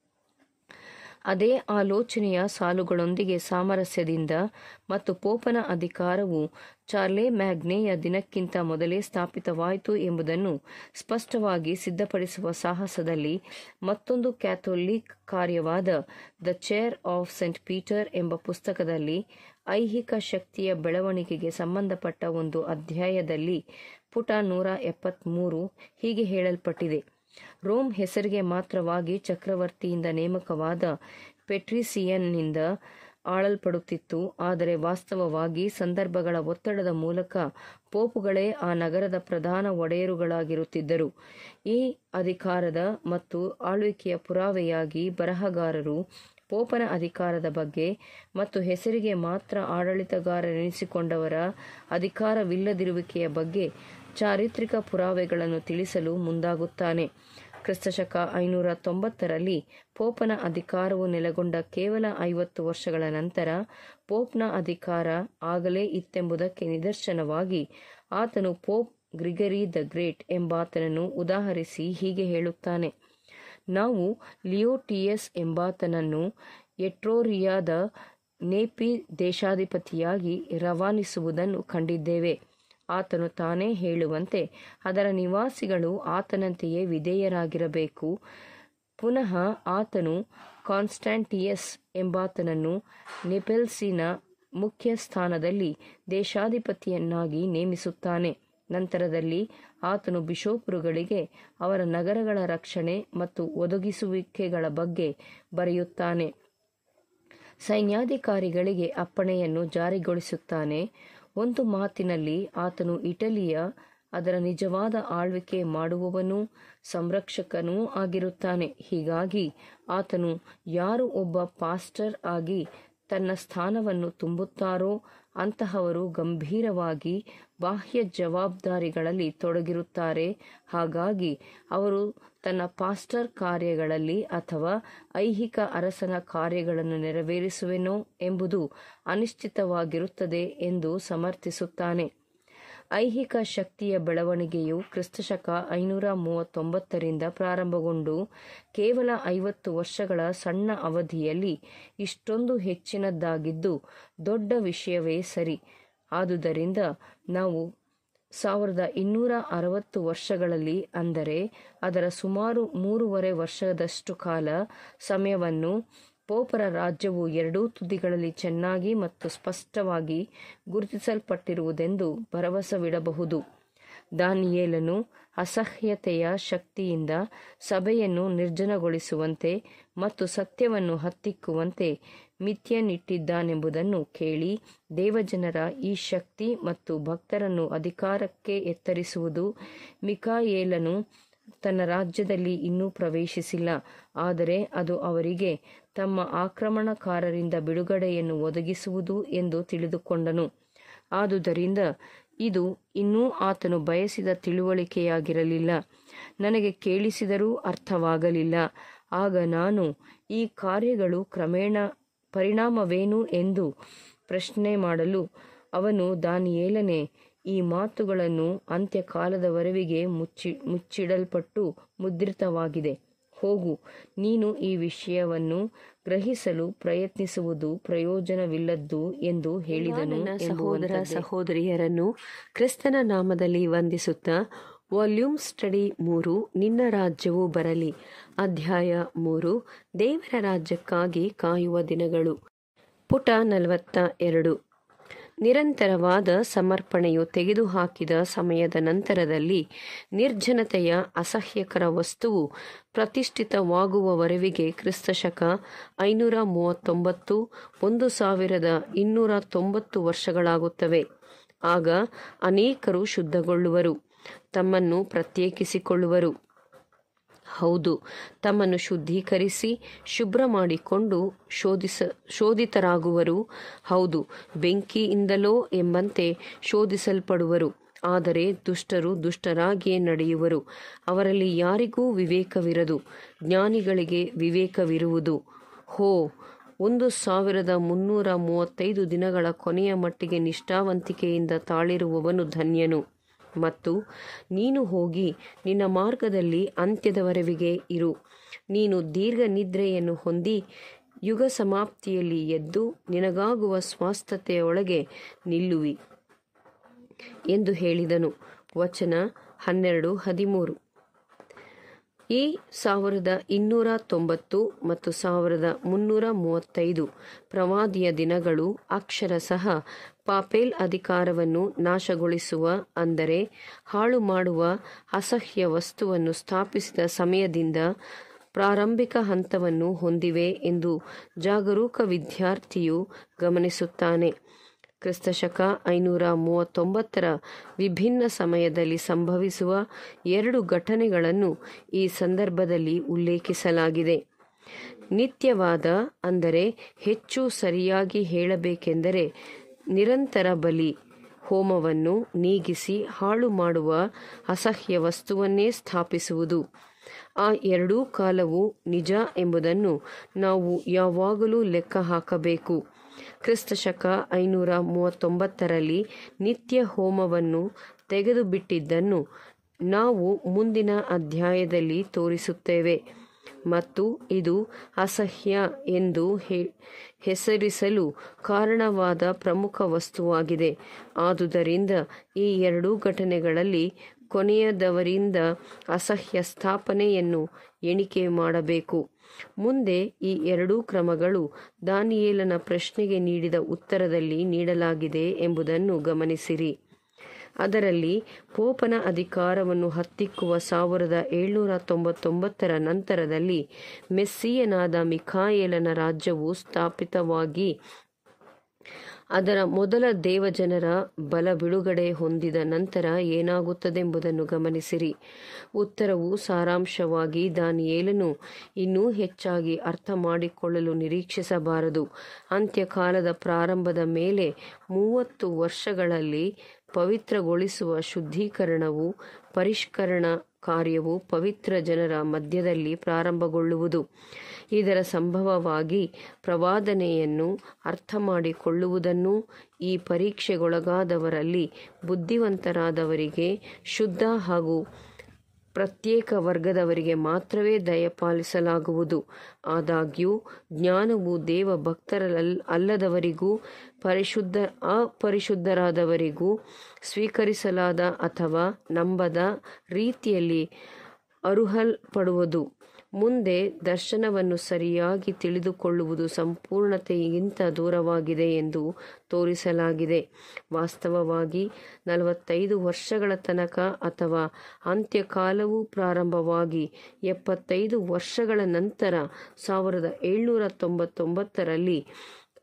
ಅದೇ ಆಲೋಚನೆಯ ಸಾಲುಗಳೊಂದಿಗೆ ಸಾಮರಸ್ಯದಿಂದ ಮತ್ತು ಪೋಪನ ಅಧಿಕಾರವು ಚಾರ್ಲೆ ಮ್ಯಾಗ್ನೆಯ ದಿನಕ್ಕಿಂತ ಮೊದಲೇ ಸ್ಥಾಪಿತವಾಯಿತು ಎಂಬುದನ್ನು ಸ್ಪಷ್ಟವಾಗಿ ಸಿದ್ಧಪಡಿಸುವ ಸಾಹಸದಲ್ಲಿ ಮತ್ತೊಂದು ಕ್ಯಾಥೋಲಿಕ್ ಕಾರ್ಯವಾದ the chair of Saint Peter ಎಂಬ ಪುಸ್ತಕದಲ್ಲಿ ಐಹಿಕ ಶಕ್ತಿಯ ಬೆಳವಣಿಗೆಗೆ ಸಂಬಂಧಪಟ್ಟ ಒಂದು ಅಧ್ಯಾಯದಲ್ಲಿ ಪುಟ ನೂರ ಎಪ್ಪತ್ತ್ಮೂರು ಹೀಗೆ ಹೇಳಲ್ಪಟ್ಟಿದೆ ರೋಮ್ ಹೆಸರಿಗೆ ಮಾತ್ರವಾಗಿ ಚಕ್ರವರ್ತಿಯಿಂದ ನೇಮಕವಾದ ಪೆಟ್ರಿಸಿಯನ್ನಿಂದ ಆಳಲ್ಪಡುತ್ತಿತ್ತು ಆದರೆ ವಾಸ್ತವವಾಗಿ ಸಂದರ್ಭಗಳ ಒತ್ತಡದ ಮೂಲಕ ಪೋಪುಗಳೇ ಆ ನಗರದ ಪ್ರಧಾನ ಒಡೆಯರುಗಳಾಗಿರುತ್ತಿದ್ದರು ಈ ಅಧಿಕಾರದ ಮತ್ತು ಆಳ್ವಿಕೆಯ ಪುರಾವೆಯಾಗಿ ಬರಹಗಾರರು ಪೋಪನ ಅಧಿಕಾರದ ಬಗ್ಗೆ ಮತ್ತು ಹೆಸರಿಗೆ ಮಾತ್ರ ಆಡಳಿತಗಾರರೆನಿಸಿಕೊಂಡವರ ಅಧಿಕಾರವಿಲ್ಲದಿರುವಿಕೆಯ ಬಗ್ಗೆ ಚಾರಿತ್ರಿಕ ಪುರಾವೆಗಳನ್ನು ತಿಳಿಸಲು ಮುಂದಾಗುತ್ತಾನೆ ಕ್ರಿಸ್ತಶಕ ಐನೂರ ತೊಂಬತ್ತರಲ್ಲಿ ಪೋಪನ ಅಧಿಕಾರವು ನೆಲೆಗೊಂಡ ಕೇವಲ ಐವತ್ತು ವರ್ಷಗಳ ನಂತರ ಪೋಪ್ನ ಅಧಿಕಾರ ಆಗಲೇ ಇತ್ತೆಂಬುದಕ್ಕೆ ನಿದರ್ಶನವಾಗಿ ಆತನು ಪೋಪ್ ಗ್ರಿಗರಿ ದ ಗ್ರೇಟ್ ಎಂಬಾತನನ್ನು ಉದಾಹರಿಸಿ ಹೀಗೆ ಹೇಳುತ್ತಾನೆ ನಾವು ಲಿಯೋಟಿಯಸ್ ಎಂಬಾತನನ್ನು ಎಟ್ರೋರಿಯಾದ ನೇಪಿ ದೇಶಾಧಿಪತಿಯಾಗಿ ರವಾನಿಸುವುದನ್ನು ಕಂಡಿದ್ದೇವೆ ಆತನು ತಾನೇ ಹೇಳುವಂತೆ ಅದರ ನಿವಾಸಿಗಳು ಆತನಂತೆಯೇ ವಿಧೇಯರಾಗಿರಬೇಕು ಪುನಃ ಆತನು ಕಾನ್ಸ್ಟಾಂಟಿಯಸ್ ಎಂಬಾತನನ್ನು ನೆಪೆಲ್ಸಿನ ಮುಖ್ಯ ಸ್ಥಾನದಲ್ಲಿ ದೇಶಾಧಿಪತಿಯನ್ನಾಗಿ ನೇಮಿಸುತ್ತಾನೆ ನಂತರದಲ್ಲಿ ಆತನು ಬಿಷೋಪರುಗಳಿಗೆ ಅವರ ನಗರಗಳ ರಕ್ಷಣೆ ಮತ್ತು ಒದಗಿಸುವಿಕೆಗಳ ಬಗ್ಗೆ ಬರೆಯುತ್ತಾನೆ ಸೈನ್ಯಾಧಿಕಾರಿಗಳಿಗೆ ಅಪ್ಪಣೆಯನ್ನು ಜಾರಿಗೊಳಿಸುತ್ತಾನೆ ಒಂದು ಮಾತಿನಲ್ಲಿ ಆತನು ಇಟಲಿಯ ಅದರ ನಿಜವಾದ ಆಳ್ವಿಕೆ ಮಾಡುವವನೂ ಸಂರಕ್ಷಕನೂ ಆಗಿರುತ್ತಾನೆ ಹೀಗಾಗಿ ಆತನು ಯಾರು ಒಬ್ಬ ಪಾಸ್ಟರ್ ಆಗಿ ತನ್ನ ಸ್ಥಾನವನ್ನು ತುಂಬುತ್ತಾರೋ ಅಂತಹವರು ಗಂಭೀರವಾಗಿ ಬಾಹ್ಯ ಜವಾಬ್ದಾರಿಗಳಲ್ಲಿ ತೊಡಗಿರುತ್ತಾರೆ ಹಾಗಾಗಿ ಅವರು ತನ್ನ ಪಾಸ್ಟರ್ ಕಾರ್ಯಗಳಲ್ಲಿ ಅಥವಾ ಐಹಿಕ ಅರಸನ ಕಾರ್ಯಗಳನ್ನು ನೆರವೇರಿಸುವೆನೋ ಎಂಬುದು ಅನಿಶ್ಚಿತವಾಗಿರುತ್ತದೆ ಎಂದು ಸಮರ್ಥಿಸುತ್ತಾನೆ ಐಹಿಕ ಶಕ್ತಿಯ ಬೆಳವಣಿಗೆಯು ಕ್ರಿಸ್ತಶಕ ಐನೂರ ಮೂವತ್ತೊಂಬತ್ತರಿಂದ ಪ್ರಾರಂಭಗೊಂಡು ಕೇವಲ ಐವತ್ತು ವರ್ಷಗಳ ಸಣ್ಣ ಅವಧಿಯಲ್ಲಿ ಇಷ್ಟೊಂದು ಹೆಚ್ಚಿನದ್ದಾಗಿದ್ದು ದೊಡ್ಡ ವಿಷಯವೇ ಸರಿ ಆದುದರಿಂದ ನಾವು ಸಾವಿರದ ಇನ್ನೂರ ಅರವತ್ತು ವರ್ಷಗಳಲ್ಲಿ ಅಂದರೆ ಅದರ ಸುಮಾರು ಮೂರುವರೆ ವರ್ಷದಷ್ಟು ಕಾಲ ಸಮಯವನ್ನು ಪೋಪರ ರಾಜ್ಯವು ಎರಡೂ ತುದಿಗಳಲ್ಲಿ ಚೆನ್ನಾಗಿ ಮತ್ತು ಸ್ಪಷ್ಟವಾಗಿ ಗುರುತಿಸಲ್ಪಟ್ಟಿರುವುದೆಂದು ಭರವಸವಿಡಬಹುದು ದಾನಿಯೇಲನು ಅಸಹ್ಯತೆಯ ಶಕ್ತಿಯಿಂದ ಸಭೆಯನ್ನು ನಿರ್ಜನಗೊಳಿಸುವಂತೆ ಮತ್ತು ಸತ್ಯವನ್ನು ಹತ್ತಿಕ್ಕುವಂತೆ ಮಿಥ್ಯನಿಟ್ಟಿದ್ದಾನೆಂಬುದನ್ನು ಕೇಳಿ ದೇವಜನರ ಈ ಶಕ್ತಿ ಮತ್ತು ಭಕ್ತರನ್ನು ಅಧಿಕಾರಕ್ಕೆ ಎತ್ತರಿಸುವುದು ಮಿಕಾಯೇಲನು ತನ್ನ ರಾಜ್ಯದಲ್ಲಿ ಇನ್ನೂ ಪ್ರವೇಶಿಸಿಲ್ಲ ಆದರೆ ಅದು ಅವರಿಗೆ ತಮ್ಮ ಆಕ್ರಮಣಕಾರರಿಂದ ಬಿಡುಗಡೆಯನ್ನು ಒದಗಿಸುವುದು ಎಂದು ತಿಳಿದುಕೊಂಡನು ಆದುದರಿಂದ ಇದು ಇನ್ನೂ ಆತನು ಬಯಸಿದ ತಿಳುವಳಿಕೆಯಾಗಿರಲಿಲ್ಲ ನನಗೆ ಕೇಳಿಸಿದರೂ ಅರ್ಥವಾಗಲಿಲ್ಲ ಆಗ ನಾನು ಈ ಕಾರ್ಯಗಳು ಕ್ರಮೇಣ ಪರಿಣಾಮವೇನು ಎಂದು ಪ್ರಶ್ನೆ ಮಾಡಲು ಅವನು ದಾನಿಯೇಲನೆ ಈ ಮಾತುಗಳನ್ನು ಅಂತ್ಯಕಾಲದವರೆವಿಗೆ ಮುಚ್ಚಿ ಮುಚ್ಚಿಡಲ್ಪಟ್ಟು ಮುದ್ರಿತವಾಗಿದೆ ಹೋಗು ನೀನು ಈ ವಿಷಯವನ್ನು ಗ್ರಹಿಸಲು ಪ್ರಯತ್ನಿಸುವುದು ಪ್ರಯೋಜನವಿಲ್ಲದ್ದು ಎಂದು ಹೇಳಿದನು ನನ್ನ ಸಹೋದರ ಸಹೋದರಿಯರನ್ನು ಕ್ರಿಸ್ತನ ನಾಮದಲ್ಲಿ ವಂದಿಸುತ್ತಾ ವಾಲ್ಯೂಮ್ ಸ್ಟಡಿ ಮೂರು ನಿನ್ನ ರಾಜ್ಯವು ಬರಲಿ ಅಧ್ಯಾಯ ಮೂರು ದೇವರ ರಾಜ್ಯಕ್ಕಾಗಿ ಕಾಯುವ ದಿನಗಳು ಪುಟ ನಲವತ್ತ ಎರಡು ನಿರಂತರವಾದ ಸಮರ್ಪಣೆಯು ತೆಗೆದುಹಾಕಿದ ಸಮಯದ ನಂತರದಲ್ಲಿ ನಿರ್ಜನತೆಯ ಅಸಹ್ಯಕರ ವಸ್ತುವು ಪ್ರತಿಷ್ಠಿತವಾಗುವವರೆವಿಗೆ ಕ್ರಿಸ್ತಶಕ ಐನೂರ ಮೂವತ್ತೊಂಬತ್ತು ಒಂದು ಸಾವಿರದ ಇನ್ನೂರ ತೊಂಬತ್ತು ವರ್ಷಗಳಾಗುತ್ತವೆ ಆಗ ಅನೇಕರು ಶುದ್ಧಗೊಳ್ಳುವರು ತಮ್ಮನ್ನು ಪ್ರತ್ಯೇಕಿಸಿಕೊಳ್ಳುವರು ಹೌದು ತಮ್ಮನ್ನು ಶುದ್ಧೀಕರಿಸಿ ಶುಭ್ರ ಮಾಡಿಕೊಂಡು ಶೋಧಿಸ ಶೋಧಿತರಾಗುವರು ಹೌದು ಬೆಂಕಿಯಿಂದಲೋ ಎಂಬಂತೆ ಶೋಧಿಸಲ್ಪಡುವರು ಆದರೆ ದುಷ್ಟರು ದುಷ್ಟರಾಗಿಯೇ ನಡೆಯುವರು ಅವರಲ್ಲಿ ಯಾರಿಗೂ ವಿವೇಕವಿರದು ಜ್ಞಾನಿಗಳಿಗೆ ವಿವೇಕವಿರುವುದು ಹೋ ಒಂದು ಸಾವಿರದ ಮುನ್ನೂರ ಮೂವತ್ತೈದು ದಿನಗಳ ಕೊನೆಯ ಮಟ್ಟಿಗೆ ನಿಷ್ಠಾವಂತಿಕೆಯಿಂದ ತಾಳಿರುವವನು ಧನ್ಯನು ಮತ್ತು ನೀನು ಹೋಗಿ ನಿನ್ನ ಮಾರ್ಗದಲ್ಲಿ ಅಂತ್ಯದವರೆವಿಗೆ ಇರು ನೀನು ದೀರ್ಘ ನಿದ್ರೆಯನ್ನು ಹೊಂದಿ ಯುಗ ಸಮಾಪ್ತಿಯಲ್ಲಿ ಎದ್ದು ನಿನಗಾಗುವ ಸ್ವಾಸ್ಥತೆಯೊಳಗೆ ನಿಲ್ಲುವಿ ಎಂದು ಹೇಳಿದನು ವಚನ ಹನ್ನೆರಡು ಹದಿಮೂರು ಈ ಸಾವಿರದ ಇನ್ನೂರ ತೊಂಬತ್ತು ಮತ್ತು ಸಾವಿರದ ಮುನ್ನೂರ ಮೂವತ್ತೈದು ಪ್ರವಾದಿಯ ದಿನಗಳು ಅಕ್ಷರಶಃ ಪಾಪೇಲ್ ಅಧಿಕಾರವನ್ನು ನಾಶಗೊಳಿಸುವ ಅಂದರೆ ಹಾಳು ಮಾಡುವ ಅಸಹ್ಯ ವಸ್ತುವನ್ನು ಸ್ಥಾಪಿಸಿದ ಸಮಯದಿಂದ ಪ್ರಾರಂಭಿಕ ಹಂತವನ್ನು ಹೊಂದಿವೆ ಎಂದು ಜಾಗರೂಕ ವಿದ್ಯಾರ್ಥಿಯು ಗಮನಿಸುತ್ತಾನೆ ಕ್ರಿಸ್ತಶಕ ಐನೂರ ಮೂವತ್ತೊಂಬತ್ತರ ವಿಭಿನ್ನ ಸಮಯದಲ್ಲಿ ಸಂಭವಿಸುವ ಎರಡು ಘಟನೆಗಳನ್ನು ಈ ಸಂದರ್ಭದಲ್ಲಿ ಉಲ್ಲೇಖಿಸಲಾಗಿದೆ ನಿತ್ಯವಾದ ಅಂದರೆ ಹೆಚ್ಚು ಸರಿಯಾಗಿ ಹೇಳಬೇಕೆಂದರೆ ನಿರಂತರ ಬಲಿ ಹೋಮವನ್ನು ನೀಗಿಸಿ ಹಾಳು ಮಾಡುವ ಅಸಹ್ಯ ವಸ್ತುವನ್ನೇ ಸ್ಥಾಪಿಸುವುದು ಆ ಎರಡೂ ಕಾಲವು ನಿಜ ಎಂಬುದನ್ನು ನಾವು ಯಾವಾಗಲೂ ಲೆಕ್ಕ ಹಾಕಬೇಕು ಕ್ರಿಸ್ತಶಕ ಐನೂರ ಮೂವತ್ತೊಂಬತ್ತರಲ್ಲಿ ನಿತ್ಯ ಹೋಮವನ್ನು ತೆಗೆದುಬಿಟ್ಟಿದ್ದನ್ನು ನಾವು ಮುಂದಿನ ಅಧ್ಯಾಯದಲ್ಲಿ ತೋರಿಸುತ್ತೇವೆ ಮತ್ತು ಇದು ಅಸಹ್ಯ ಎಂದು ಹೆಸರಿಸಲು ಕಾರಣವಾದ ಪ್ರಮುಖ ವಸ್ತುವಾಗಿದೆ ಆದುದರಿಂದ ಈ ಎರಡೂ ಘಟನೆಗಳಲ್ಲಿ ಕೊನೆಯದವರಿಂದ ಅಸಹ್ಯ ಸ್ಥಾಪನೆಯನ್ನು ಎಣಿಕೆ ಮಾಡಬೇಕು ಮುಂದೆ ಈ ಎರಡೂ ಕ್ರಮಗಳು ದಾನಿಯೇಲನ ಪ್ರಶ್ನೆಗೆ ನೀಡಿದ ಉತ್ತರದಲ್ಲಿ ನೀಡಲಾಗಿದೆ ಎಂಬುದನ್ನು ಗಮನಿಸಿರಿ ಅದರಲ್ಲಿ ಪೋಪನ ಅಧಿಕಾರವನ್ನು ಹತ್ತಿಕ್ಕುವ ಸಾವಿರದ ಏಳ್ನೂರ ತೊಂಬತ್ತೊಂಬತ್ತರ ನಂತರದಲ್ಲಿ ಮೆಸ್ಸಿಯನಾದ ಮಿಖಾಯೇಲನ ರಾಜ್ಯವು ಸ್ಥಾಪಿತವಾಗಿ ಅದರ ಮೊದಲ ದೇವಜನರ ಬಲ ಬಿಡುಗಡೆ ಹೊಂದಿದ ನಂತರ ಏನಾಗುತ್ತದೆಂಬುದನ್ನು ಗಮನಿಸಿರಿ ಉತ್ತರವು ಸಾರಾಂಶವಾಗಿ ದಾನಿಯೇಲನು ಇನ್ನೂ ಹೆಚ್ಚಾಗಿ ಅರ್ಥ ಮಾಡಿಕೊಳ್ಳಲು ನಿರೀಕ್ಷಿಸಬಾರದು ಅಂತ್ಯಕಾಲದ ಪ್ರಾರಂಭದ ಮೇಲೆ ಮೂವತ್ತು ವರ್ಷಗಳಲ್ಲಿ ಪವಿತ್ರಗೊಳಿಸುವ ಶುದ್ಧೀಕರಣವು ಪರಿಷ್ಕರಣ ಕಾರ್ಯವು ಪವಿತ್ರ ಜನರ ಮಧ್ಯದಲ್ಲಿ ಪ್ರಾರಂಭಗೊಳ್ಳುವುದು ಇದರ ಸಂಭವವಾಗಿ ಪ್ರವಾದನೆಯನ್ನು ಅರ್ಥ ಮಾಡಿಕೊಳ್ಳುವುದನ್ನು ಈ ಪರೀಕ್ಷೆಗೊಳಗಾದವರಲ್ಲಿ ಬುದ್ಧಿವಂತರಾದವರಿಗೆ ಶುದ್ಧ ಹಾಗೂ ಪ್ರತ್ಯೇಕ ವರ್ಗದವರಿಗೆ ಮಾತ್ರವೇ ದಯಪಾಲಿಸಲಾಗುವುದು ಆದಾಗ್ಯೂ ಜ್ಞಾನವು ದೇವ ಭಕ್ತರಲ್ ಅಲ್ಲದವರಿಗೂ ಪರಿಶುದ್ಧ ಅಪರಿಶುದ್ಧರಾದವರಿಗೂ ಸ್ವೀಕರಿಸಲಾದ ಅಥವಾ ನಂಬದ ರೀತಿಯಲ್ಲಿ ಅರುಹಲ್ಪಡುವುದು ಮುಂದೆ ದರ್ಶನವನ್ನು ಸರಿಯಾಗಿ ತಿಳಿದುಕೊಳ್ಳುವುದು ಸಂಪೂರ್ಣತೆಗಿಂತ ದೂರವಾಗಿದೆ ಎಂದು ತೋರಿಸಲಾಗಿದೆ ವಾಸ್ತವವಾಗಿ ನಲವತ್ತೈದು ವರ್ಷಗಳ ತನಕ ಅಥವಾ ಅಂತ್ಯಕಾಲವು ಪ್ರಾರಂಭವಾಗಿ ಎಪ್ಪತ್ತೈದು ವರ್ಷಗಳ ನಂತರ ಸಾವಿರದ ಏಳ್ನೂರ ತೊಂಬತ್ತೊಂಬತ್ತರಲ್ಲಿ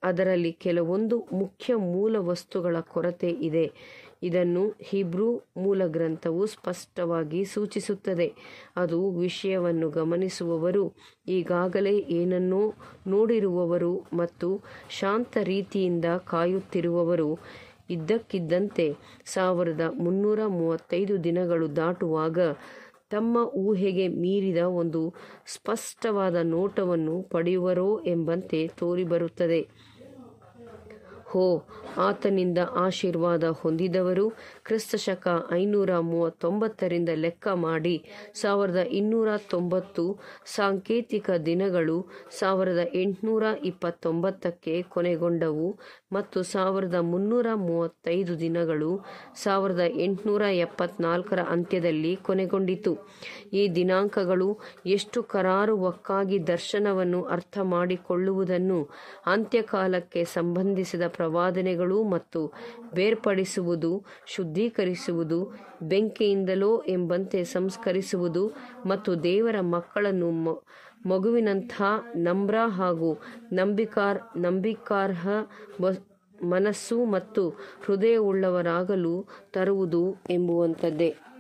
ಅದರಲ್ಲಿ ಕೆಲವೊಂದು ಮುಖ್ಯ ಮೂಲ ವಸ್ತುಗಳ ಕೊರತೆ ಇದೆ ಇದನ್ನು ಹಿಬ್ರೂ ಮೂಲ ಗ್ರಂಥವು ಸ್ಪಷ್ಟವಾಗಿ ಸೂಚಿಸುತ್ತದೆ ಅದು ವಿಷಯವನ್ನು ಗಮನಿಸುವವರು ಈಗಾಗಲೇ ಏನನ್ನೋ ನೋಡಿರುವವರು ಮತ್ತು ಶಾಂತ ರೀತಿಯಿಂದ ಕಾಯುತ್ತಿರುವವರು ಇದ್ದಕ್ಕಿದ್ದಂತೆ ಸಾವಿರದ ಮುನ್ನೂರ ಮೂವತ್ತೈದು ದಿನಗಳು ದಾಟುವಾಗ ತಮ್ಮ ಊಹೆಗೆ ಮೀರಿದ ಒಂದು ಸ್ಪಷ್ಟವಾದ ನೋಟವನ್ನು ಪಡೆಯುವರೋ ಎಂಬಂತೆ ತೋರಿಬರುತ್ತದೆ ಹೋ ಆತನಿಂದ ಆಶೀರ್ವಾದ ಹೊಂದಿದವರು ಕ್ರಿಸ್ತಶಕ ಐನೂರ ಮೂವತ್ತೊಂಬತ್ತರಿಂದ ಲೆಕ್ಕ ಮಾಡಿ ಸಾವಿರದ ಇನ್ನೂರ ತೊಂಬತ್ತು ಸಾಂಕೇತಿಕ ದಿನಗಳು ಸಾವಿರದ ಎಂಟುನೂರ ಇಪ್ಪತ್ತೊಂಬತ್ತಕ್ಕೆ ಕೊನೆಗೊಂಡವು ಮತ್ತು ಸಾವಿರದ ಮುನ್ನೂರ ಮೂವತ್ತೈದು ದಿನಗಳು ಸಾವಿರದ ಎಂಟುನೂರ ಎಪ್ಪತ್ನಾಲ್ಕರ ಅಂತ್ಯದಲ್ಲಿ ಕೊನೆಗೊಂಡಿತು ಈ ದಿನಾಂಕಗಳು ಎಷ್ಟು ಕರಾರುವಕ್ಕಾಗಿ ದರ್ಶನವನ್ನು ಅರ್ಥ ಮಾಡಿಕೊಳ್ಳುವುದನ್ನು ಅಂತ್ಯಕಾಲಕ್ಕೆ ಸಂಬಂಧಿಸಿದ ಪ್ರವಾದನೆಗಳು ಮತ್ತು ಬೇರ್ಪಡಿಸುವುದು ಶುದ್ಧೀಕರಿಸುವುದು ಬೆಂಕಿಯಿಂದಲೋ ಎಂಬಂತೆ ಸಂಸ್ಕರಿಸುವುದು ಮತ್ತು ದೇವರ ಮಕ್ಕಳನ್ನು ಮ- ಮಗುವಿನಂಥ ನಮ್ರ ಹಾಗೂ ನಂಬಿಕಾರ್ ನಂಬಿಕಾರ್ಹ ವ- ಮನಸ್ಸು ಮತ್ತು ಹೃದಯವುಳ್ಳವರಾಗಲು ತರುವುದು ಎಂಬುವಂಥದ್ದೇ